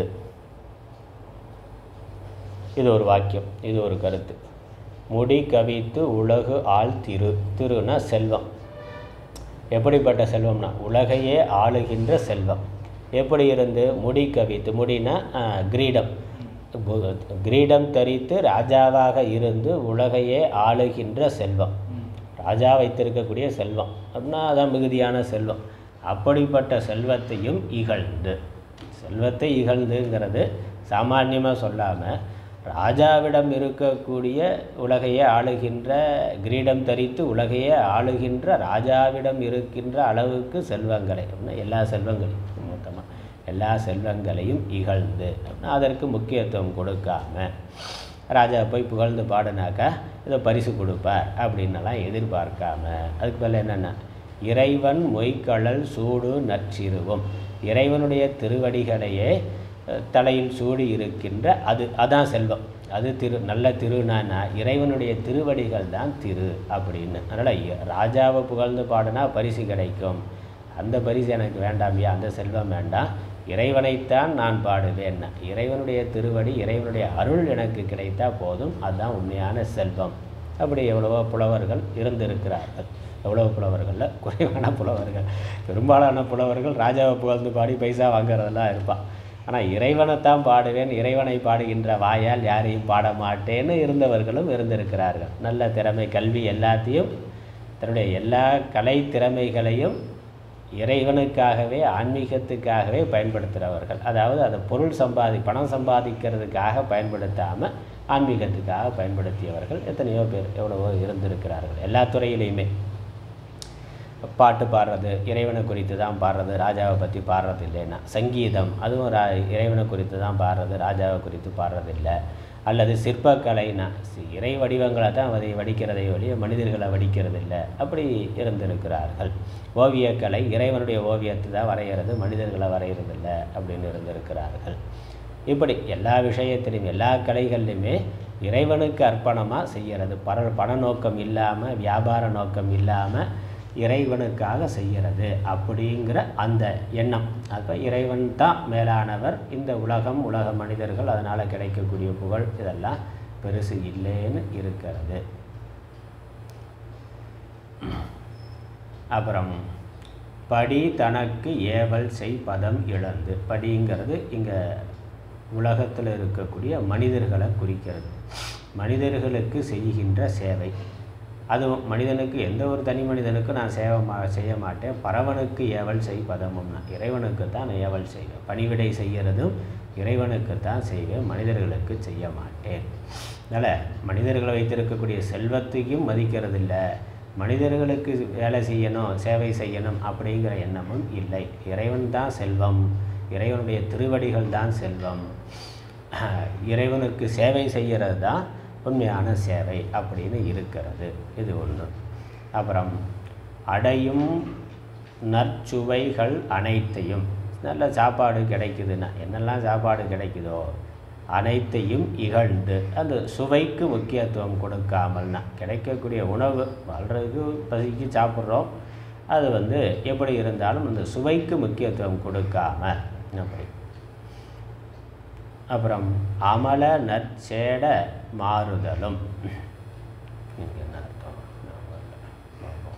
இது ஒரு வாக்கியம் இது ஒரு கருத்து முடி கவித்து உலகு ஆள் திரு திருனா செல்வம் எப்படிப்பட்ட செல்வம்னா உலகையே ஆளுகின்ற செல்வம் எப்படி இருந்து முடி கவித்து முடினா ஆஹ், கிரீடம் பு- கிரீடம் தரித்து ராஜாவாக இருந்து உலகையே ஆளுகின்ற செல்வம் ராஜா வைத்திருக்கக்கூடிய செல்வம் அப்படின்னா அதான் மிகுதியான செல்வம் அப்படிப்பட்ட செல்வத்தையும் இகழ்ந்து செல்வத்தை இகழ்ந்துங்கிறது சாமான்யமாக சொல்லாமல் ராஜாவிடம் இருக்கக்கூடிய உலகையே ஆளுகின்ற கிரீடம் தரித்து உலகையே ஆளுகின்ற ராஜாவிடம் இருக்கின்ற அளவுக்கு செல்வங்களை அப்படின்னா எல்லா செல்வங்களையும் மொத்தமாக எல்லா செல்வங்களையும் இகழ்ந்து அப்படின்னா அதற்கு முக்கியத்துவம் கொடுக்காம ராஜா போய் புகழ்ந்து பாடினாக்கா ஏதோ பரிசு கொடுப்பார் அப்படின்னலாம் எதிர்பார்க்காம அதுக்கு பதில் என்னென்னா இறைவன் மொய்க்கழல் சூடு நற்சிறுவும் இறைவனுடைய திருவடிகளையே அஹ், தலையில் சூடி இருக்கின்ற அது அதான் செல்வம் அது திரு நல்ல திருநானா இறைவனுடைய திருவடிகள் தான் திரு அப்படின்னு அதனால் ராஜாவை புகழ்ந்து பாடினா பரிசு கிடைக்கும் அந்த பரிசு எனக்கு வேண்டாம்யா அந்த செல்வம் வேண்டாம் இறைவனைத்தான் நான் பாடுவேன் இறைவனுடைய திருவடி இறைவனுடைய அருள் எனக்கு கிடைத்தா போதும் அதுதான் உண்மையான செல்வம் அப்படி எவ்வளவோ புலவர்கள் இருந்திருக்கிறார்கள் எவ்வளோ புலவர்களில் குறைவான புலவர்கள் பெரும்பாலான புலவர்கள் ராஜாவை புகழ்ந்து பாடி பைசா வாங்குறதெல்லாம் இருப்பான் ஆனால் இறைவனைத்தான் பாடுவேன் இறைவனை பாடுகின்ற வாயால் யாரையும் பாட மாட்டேன்னு இருந்தவர்களும் இருந்திருக்கிறார்கள் நல்ல திறமை கல்வி எல்லாத்தையும் தன்னுடைய எல்லா கலை திறமைகளையும் இறைவனுக்காகவே ஆன்மீகத்துக்காகவே பயன்படுத்துகிறவர்கள் அதாவது அதை பொருள் சம்பாதி பணம் சம்பாதிக்கிறதுக்காக பயன்படுத்தாமல் ஆன்மீகத்துக்காக பயன்படுத்தியவர்கள் எத்தனையோ பேர் எவ்வளவோ இருந்திருக்கிறார்கள் எல்லா துறையிலையுமே பாட்டு பாடுறது இறைவனை குறித்து தான் பாடுறது ராஜாவை பற்றி பாடுறது இல்லைன்னா சங்கீதம் அதுவும் ரா இறைவனை குறித்து தான் பாடுறது ராஜாவை குறித்து பாடுறது இல்லை அல்லது சிற்பக்கலைனா சி- இறை வடிவங்களை தான் அதை வடிக்கிறதை ஒழிய மனிதர்களை வடிக்கிறது இல்லை அப்படி இருந்திருக்கிறார்கள் ஓவியக்கலை இறைவனுடைய ஓவியத்தை தான் வரைகிறது மனிதர்களை வரைகிறது இல்லை அப்படின்னு இருந்திருக்கிறார்கள் இப்படி எல்லா விஷயத்திலையும் எல்லா கலைகள்லையுமே இறைவனுக்கு அர்ப்பணமாக செய்கிறது பர பண நோக்கம் இல்லாமல் வியாபார நோக்கம் இல்லாமல் இறைவனுக்காக செய்கிறது அப்படிங்கிற அந்த எண்ணம் அப்போ இறைவன் தான் மேலானவர் இந்த உலகம் உலக மனிதர்கள் அதனால் கிடைக்கக்கூடிய புகழ் இதெல்லாம் பெருசு இல்லைன்னு இருக்கிறது அப்புறம் படி தனக்கு ஏவல் செய் பதம் இழந்து படிங்கிறது இங்கே உலகத்தில் இருக்கக்கூடிய மனிதர்களை குறிக்கிறது மனிதர்களுக்கு செய்கின்ற சேவை அதுவும் மனிதனுக்கு எந்த ஒரு தனி மனிதனுக்கும் நான் சேவை மா செய்ய மாட்டேன் பரவனுக்கு ஏவல் செய் பதமும்னா இறைவனுக்கு தான் நான் ஏவல் செய்வேன் பணிவிடை செய்கிறதும் இறைவனுக்கு தான் செய்வேன் மனிதர்களுக்கு செய்ய மாட்டேன் அதனால் மனிதர்களை வைத்திருக்கக்கூடிய செல்வத்தையும் மதிக்கிறது இல்லை மனிதர்களுக்கு வேலை செய்யணும் சேவை செய்யணும் அப்படிங்கிற எண்ணமும் இல்லை இறைவன் தான் செல்வம் இறைவனுடைய திருவடிகள் தான் செல்வம் இறைவனுக்கு சேவை செய்கிறது தான் உண்மையான சேவை அப்படின்னு இருக்கிறது இது ஒன்று அப்புறம் அடையும் நற்சுவைகள் அனைத்தையும் நல்ல சாப்பாடு கிடைக்குதுன்னா என்னெல்லாம் சாப்பாடு கிடைக்குதோ அனைத்தையும் இகழ்ந்து அந்த சுவைக்கு முக்கியத்துவம் கொடுக்காமல்னா கிடைக்கக்கூடிய உணவு வாழ்கிறதுக்கு பசிக்கு சாப்பிட்றோம் அது வந்து எப்படி இருந்தாலும் அந்த சுவைக்கு முக்கியத்துவம் கொடுக்காம அப்படி அப்புறம் அமல நற்சேட மாறுதலும் இங்க என்ன அர்த்தம் பார்ப்போம்.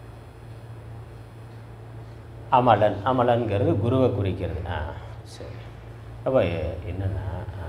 அமலன் அமலன்கிறது குருவை குறிக்கிறது ஆ சரி அப்போ என்னென்னா ஆ,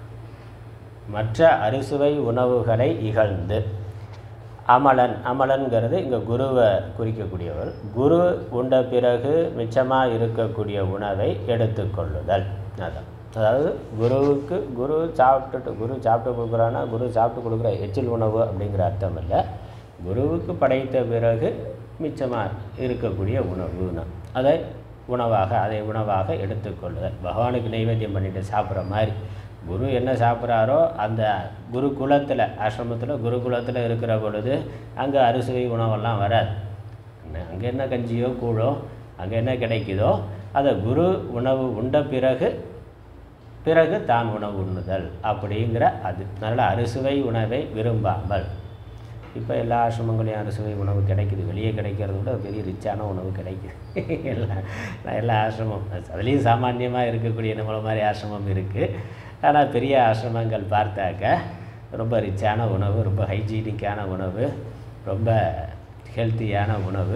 மற்ற அறுசுவை உணவுகளை இகழ்ந்து அமலன் அமலன்கிறது இங்கே குருவை குறிக்கக்கூடியவர் குரு உண்ட பிறகு மிச்சமாக இருக்கக்கூடிய உணவை எடுத்துக்கொள்ளுதல் அதான் அதாவது குருவுக்கு குரு சாப்பிட்டுட்டு குரு சாப்பிட்டு கொடுக்குறான்னா குரு சாப்பிட்டு கொடுக்குற எச்சில் உணவு அப்படிங்கிற அர்த்தம் இல்லை குருவுக்கு படைத்த பிறகு மிச்சமாக இருக்கக்கூடிய உணவுன்னு அதை உணவாக அதை உணவாக எடுத்துக்கொள்ளுதல் பகவானுக்கு நைவேத்தியம் பண்ணிட்டு சாப்பிட்ற மாதிரி குரு என்ன சாப்பிட்றாரோ அந்த குருகுலத்தில் ஆசிரமத்தில் குருகுலத்தில் இருக்கிற பொழுது அங்கே அறுசுவை உணவெல்லாம் வராது அங்கே என்ன கஞ்சியோ கூழோ அங்கே என்ன கிடைக்குதோ அதை குரு உணவு உண்ட பிறகு பிறகு தான் உணவு உண்ணுதல் அப்படிங்கிற அது நல்ல அறுசுவை உணவை விரும்பாமல் இப்போ எல்லா ஆசிரமங்களையும் அறுசுவை உணவு கிடைக்குது வெளியே கிடைக்கிறத விட பெரிய ரிச்சான உணவு கிடைக்குது எல்லா எல்லா ஆசிரமம் அதுலேயும் சாமானியமாக இருக்கக்கூடிய நம்மள மாதிரி ஆசிரமம் இருக்குது ஆனால் பெரிய ஆசிரமங்கள் பார்த்தாக்க ரொம்ப ரிச்சான உணவு ரொம்ப ஹைஜீனிக்கான உணவு ரொம்ப ஹெல்த்தியான உணவு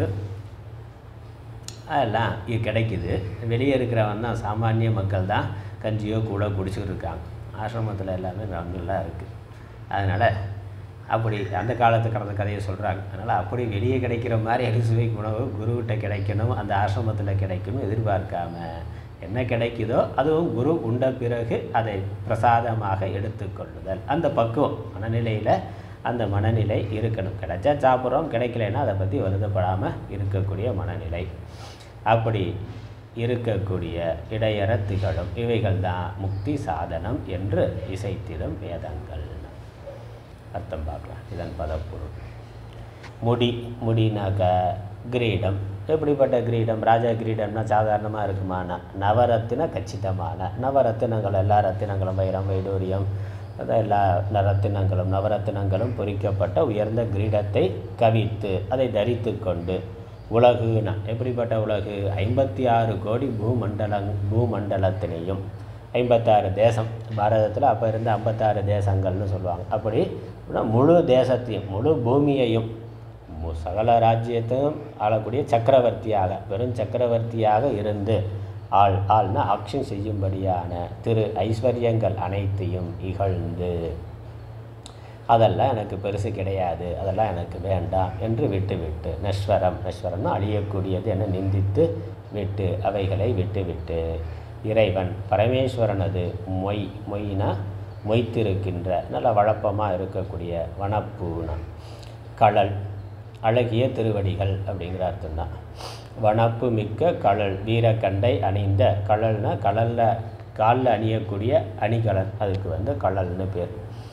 அதெல்லாம் இது கிடைக்குது வெளியே இருக்கிறவன் தான் சாமானிய மக்கள் தான் கஞ்சியோ கூட குடிச்சிட்டு இருக்காங்க ஆசிரமத்தில் எல்லாமே நல்லா இருக்குது அதனால் அப்படி அந்த காலத்து கடந்த கதையை சொல்கிறாங்க அதனால் அப்படி வெளியே கிடைக்கிற மாதிரி அரிசுவை உணவு குருவிட்ட கிடைக்கணும் அந்த ஆசிரமத்தில் கிடைக்கணும் எதிர்பார்க்காம என்ன கிடைக்குதோ அதுவும் குரு உண்ட பிறகு அதை பிரசாதமாக எடுத்துக்கொள்ளுதல் அந்த பக்குவம் மனநிலையில் அந்த மனநிலை இருக்கணும் கிடைச்சா சாப்பிட்றோம் கிடைக்கலன்னா அதை பற்றி வருத்தப்படாமல் இருக்கக்கூடிய மனநிலை அப்படி இருக்கக்கூடிய இடையற திகழும் இவைகள் தான் முக்தி சாதனம் என்று இசைத்திடும் வேதங்கள் அர்த்தம் பார்க்கலாம் இதன் பதப்பொருள் முடி முடினாக்க கிரீடம் எப்படிப்பட்ட கிரீடம் ராஜா கிரீடம்னா சாதாரணமாக இருக்குமானா நவரத்தின கச்சிதமான நவரத்தினங்கள் எல்லா ரத்தினங்களும் வைரம் வைடூரியம் அதான் எல்லா ந- ரத்தினங்களும் நவரத்தினங்களும் பொறிக்கப்பட்ட உயர்ந்த கிரீடத்தை கவித்து அதை தரித்து கொண்டு உலகுனா எப்படிப்பட்ட உலகு ஐம்பத்தி ஆறு கோடி பூமண்டலங் பூமண்டலத்தினையும் ஐம்பத்தாறு தேசம் பாரதத்தில் அப்போ இருந்த ஐம்பத்தாறு தேசங்கள்னு சொல்லுவாங்க அப்படி அப்படின்னா முழு தேசத்தையும் முழு பூமியையும் மு- சகல ராஜ்யத்தையும் ஆளக்கூடிய சக்கரவர்த்தியாக வெறும் சக்கரவர்த்தியாக இருந்து ஆள் ஆள்னா ஆக்ஷன் செய்யும்படியான திரு ஐஸ்வர்யங்கள் அனைத்தையும் இகழ்ந்து அதெல்லாம் எனக்கு பெருசு கிடையாது அதெல்லாம் எனக்கு வேண்டாம் என்று விட்டு விட்டு நஸ்வரம் நஸ்வரம்னா அழியக்கூடியது என நிந்தித்து விட்டு அவைகளை விட்டு விட்டு இறைவன் பரமேஸ்வரனது மொய் மொய்னா மொய்த்திருக்கின்ற நல்ல வழப்பமாக இருக்கக்கூடிய வனப்பூனா கடல் அழகிய திருவடிகள் அப்படிங்கிற அர்த்தம் தான் வனப்பு மிக்க கடல் வீரக்கண்டை அணிந்த கடல்னா கடலில் காலில் அணியக்கூடிய அணிகலன் அதுக்கு வந்து கடல்னு பேர்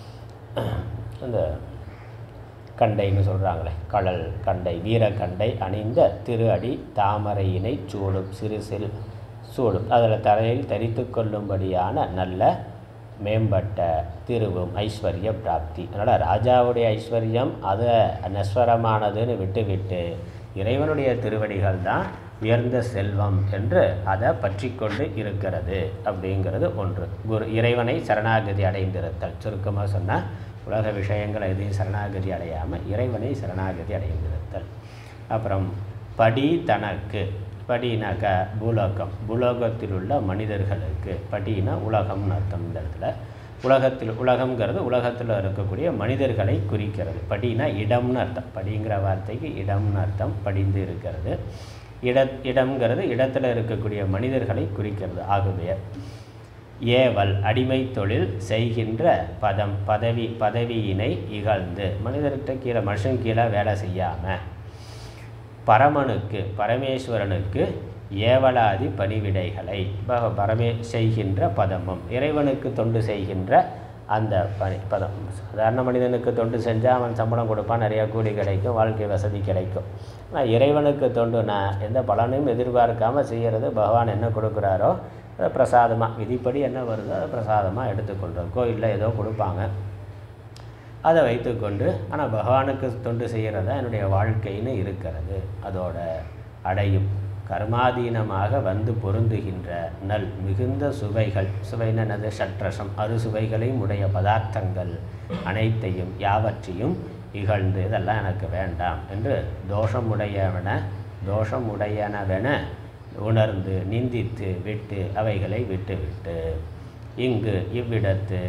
அந்த கண்டைன்னு சொல்கிறாங்களே கடல் கண்டை வீரக்கண்டை அணிந்த திரு அடி தாமரையினை சூடும் சிறு சிறு சூடும் அதில் தலையில் தரித்து கொள்ளும்படியான நல்ல மேம்பட்ட திருவும் ஐஸ்வர்ய பிராப்தி அதனால் ராஜாவுடைய ஐஸ்வர்யம் அதை நஸ்வரமானதுன்னு விட்டுவிட்டு இறைவனுடைய திருவடிகள் தான் உயர்ந்த செல்வம் என்று அதை பற்றி கொண்டு இருக்கிறது அப்படிங்கிறது ஒன்று குரு இறைவனை சரணாகதி அடைந்திருத்தல் சுருக்கமாக சொன்னால் உலக விஷயங்கள் எதையும் சரணாகதி அடையாமல் இறைவனை சரணாகதி அடைந்திருத்தல் அப்புறம் படி தனக்கு படினாக்க பூலோகம் பூலோகத்தில் உள்ள மனிதர்களுக்கு படினா உலகம்னு அர்த்தம் இந்த இடத்துல உலகத்தில் உலகம்ங்கிறது உலகத்தில் இருக்கக்கூடிய மனிதர்களை குறிக்கிறது படினா இடம்னு அர்த்தம் படிங்கிற வார்த்தைக்கு இடம்னு அர்த்தம் படிந்து இருக்கிறது இட இடம்ங்கிறது இடத்துல இருக்கக்கூடிய மனிதர்களை குறிக்கிறது ஆகுபெயர் ஏவல் அடிமை தொழில் செய்கின்ற பதம் பதவி பதவியினை இகழ்ந்து மனிதர்கிட்ட கீழே மனுஷன் கீழே வேலை செய்யாமல் பரமனுக்கு பரமேஸ்வரனுக்கு ஏவலாதி பணிவிடைகளை ப- பரமே செய்கின்ற பதமும் இறைவனுக்கு தொண்டு செய்கின்ற அந்த பணி பதம் சாதாரண மனிதனுக்கு தொண்டு செஞ்சால் அவன் சம்பளம் கொடுப்பான் நிறையா கூலி கிடைக்கும் வாழ்க்கை வசதி கிடைக்கும் ஆனால் இறைவனுக்கு தொண்டு நான் எந்த பலனையும் எதிர்பார்க்காம செய்கிறது பகவான் என்ன கொடுக்குறாரோ அதை பிரசாதமாக விதிப்படி என்ன வருதோ அதை பிரசாதமாக எடுத்துக்கொள்கிறோம் கோயிலில் ஏதோ கொடுப்பாங்க அதை வைத்துக்கொண்டு ஆனால் பகவானுக்கு தொண்டு செய்கிறதா என்னுடைய வாழ்க்கைன்னு இருக்கிறது அதோட அடையும் கர்மாதீனமாக வந்து பொருந்துகின்ற நல் மிகுந்த சுவைகள் சுவைனது சற்றசம் அறுசுவைகளையும் உடைய பதார்த்தங்கள் அனைத்தையும் யாவற்றையும் இகழ்ந்து இதெல்லாம் எனக்கு வேண்டாம் என்று தோஷமுடையவன தோஷமுடையனவென உணர்ந்து நிந்தித்து விட்டு அவைகளை விட்டுவிட்டு இங்கு இவ்விடத்து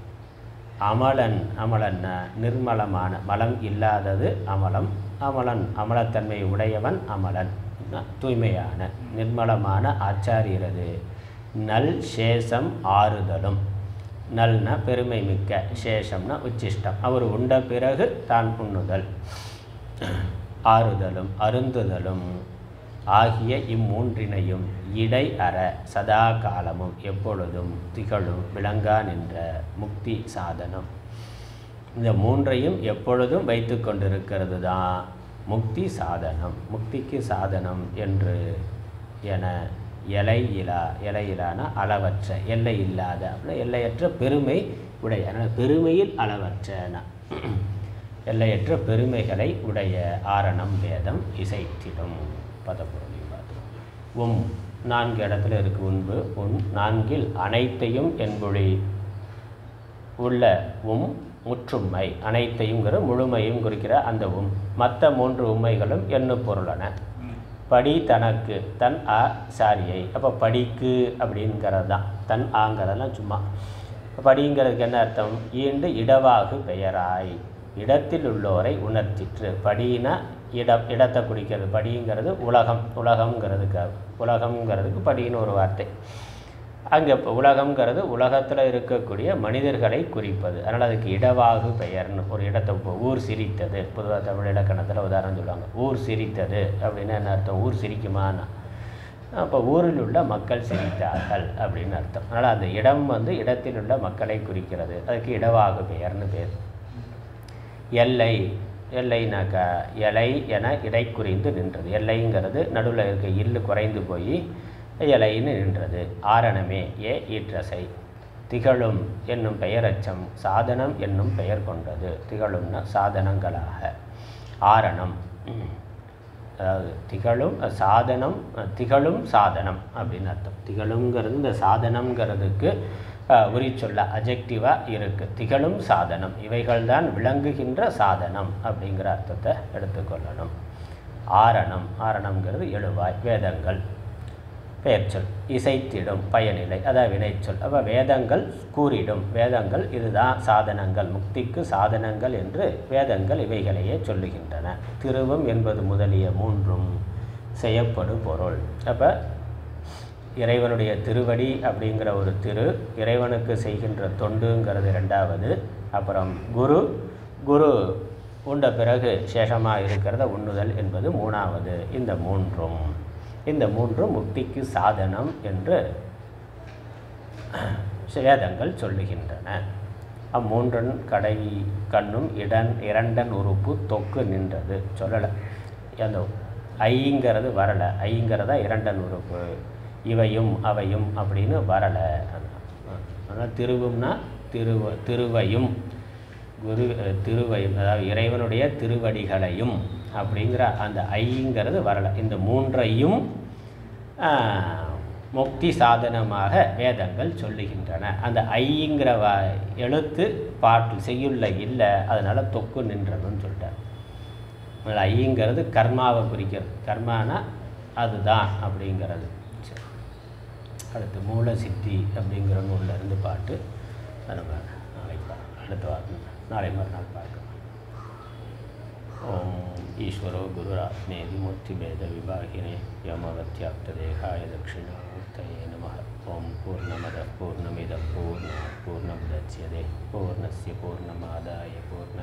அமலன் அமலன் நிர்மலமான மலம் இல்லாதது அமலம் அமலன் அமலத்தன்மை உடையவன் அமலன் ந- தூய்மையான நிர்மலமான ஆச்சாரியரது நல் சேஷம் ஆறுதலும் நல்னா பெருமை மிக்க சேஷம்னா உச்சிஷ்டம் அவர் உண்ட பிறகு தான் உண்ணுதல் ஆறுதலும் அருந்துதலும் ஆகிய இம்மூன்றினையும் இடை அற சதா காலமும் எப்பொழுதும் திகழும் விளங்கா நின்ற முக்தி சாதனம் இந்த மூன்றையும் எப்பொழுதும் வைத்து கொண்டிருக்கிறது தான் முக்தி சாதனம் முக்திக்கு சாதனம் என்று என எல்லை இலா எல்லை இலான அளவற்ற எல்லை இல்லாத அப்படின்னா எல்லையற்ற பெருமை உடைய அதனால் பெருமையில் அளவற்றன எல்லையற்ற பெருமைகளை உடைய ஆரணம் வேதம் இசைத்திடும் பதப்பொருளையும் பார்த்தோம் உம் நான்கு இடத்துல இருக்கு உண்பு உன் நான்கில் அனைத்தையும் என்பொழி உள்ள உம் முற்றும்மை அனைத்தையுங்கிற முழுமையும் குறிக்கிற அந்த உம் மற்ற மூன்று உண்மைகளும் எண்ணு பொருளன படி தனக்கு தன் ஆ சாரியை அப்போ படிக்கு அப்படிங்கிறது தான் தன் ஆங்கிறதெல்லாம் சும்மா படிங்கிறதுக்கு என்ன அர்த்தம் ஈண்டு இடவாகு பெயராய் இடத்தில் உள்ளோரை உணர்த்திற்று படினா இடம் இடத்தை குறிக்கிறது படிங்கிறது உலகம் உலகம்ங்கிறதுக்கு உலகம்ங்கிறதுக்கு படின்னு ஒரு வார்த்தை அங்கே இப்போ உலகம்ங்கிறது உலகத்தில் இருக்கக்கூடிய மனிதர்களை குறிப்பது அதனால் அதுக்கு இடவாகு பெயர்னு ஒரு இடத்தை இப்போ ஊர் சிரித்தது பொதுவாக தமிழ் இலக்கணத்தில் உதாரணம் சொல்லுவாங்க ஊர் சிரித்தது அப்படின்னா என்ன அர்த்தம் ஊர் சிரிக்குமான்னா அப்போ ஊரில் உள்ள மக்கள் சிரித்தார்கள் அப்படின்னு அர்த்தம் அதனால் அந்த இடம் வந்து இடத்தில் உள்ள மக்களை குறிக்கிறது அதுக்கு இடவாகு பெயர்னு பேர் எல்லை எல்லைனாக்கா எலை என இடை குறிந்து நின்றது எல்லைங்கிறது நடுவில் இருக்க இல்லு குறைந்து போய் எலைன்னு நின்றது ஆரணமே ஏ ஈற்றசை திகழும் என்னும் பெயரச்சம் சாதனம் என்னும் பெயர் கொண்டது திகழும்னா சாதனங்களாக ஆரணம் அதாவது திகழும் அஹ், சாதனம் அஹ், திகழும் சாதனம் அப்படின்னு அர்த்தம் திகழுங்கிறது இந்த சாதனம்ங்கிறதுக்கு அஹ், உரிச்சொல்ல அஜெக்டிவாக இருக்குது திகழும் சாதனம் இவைகள்தான் விளங்குகின்ற சாதனம் அப்படிங்கிற அர்த்தத்தை எடுத்துக்கொள்ளணும் ஆரணம் ஆரணம்ங்கிறது எழுவாய் வேதங்கள் பெயர்ச்சொல் இசைத்திடும் பயனிலை அதான் வினைச்சொல் அப்போ வேதங்கள் கூறிடும் வேதங்கள் இதுதான் சாதனங்கள் முக்திக்கு சாதனங்கள் என்று வேதங்கள் இவைகளையே சொல்லுகின்றன திருவும் என்பது முதலிய மூன்றும் செய்யப்படு பொருள் அப்போ இறைவனுடைய திருவடி அப்படிங்கிற ஒரு திரு இறைவனுக்கு செய்கின்ற தொண்டுங்கிறது ரெண்டாவது அப்புறம் குரு குரு உண்ட பிறகு சேஷமாக இருக்கிறத உண்ணுதல் என்பது மூணாவது இந்த மூன்றும் இந்த மூன்றும் முக்திக்கு சாதனம் என்று வேதங்கள் சொல்லுகின்றன அம்மூன்றன் கடை கண்ணும் இடன் இரண்டன் உறுப்பு தொக்கு நின்றது சொல்லலை அந்த ஐங்கிறது வரலை ஐங்கிறதா இரண்டன் உறுப்பு இவையும் அவையும் அப்படின்னு வரலை ஆனால் திருவும்னா திருவ திருவையும் குரு அஹ், திருவையும் அதாவது இறைவனுடைய திருவடிகளையும் அப்படிங்கிற அந்த ஐங்கிறது வரலை இந்த மூன்றையும் ஆஹ், முக்தி சாதனமாக வேதங்கள் சொல்லுகின்றன அந்த ஐங்கிற வ எழுத்து பாட்டில் செய்யுள்ள இல்லை அதனால் தொக்கு நின்றதுன்னு சொல்லிட்டார் அதில் ஐங்கிறது கர்மாவை குறிக்கிறது கர்மானா அதுதான் அப்படிங்கிறது சரி. அடுத்து மூல சித்தி அப்படிங்கிற நூல்ல இருந்து பாட்டு அதை நம்ம நாளைக்கு பார்க்கலாம் அடுத்த வாரம் நாளை மறுநாள் பார்க்கலாம் ஓம் ஈஸ்வரோ குருராத்மேதி மூர்த்திபேத விபாகினே யமவத்யாப்த தேகாய தட்சிணா श्रीकृष्णार्पणमस्तये नमः ॐ पूर्णमदः पूर्णमिदं पूर्णात् पूर्णमुदच्यते पूर्णस्य पूर्णमादाय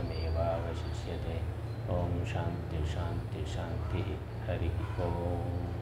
पूर्णमेवावशिष्यते ॐ शान्ति शान्ति शान्तिः हरिः ओम्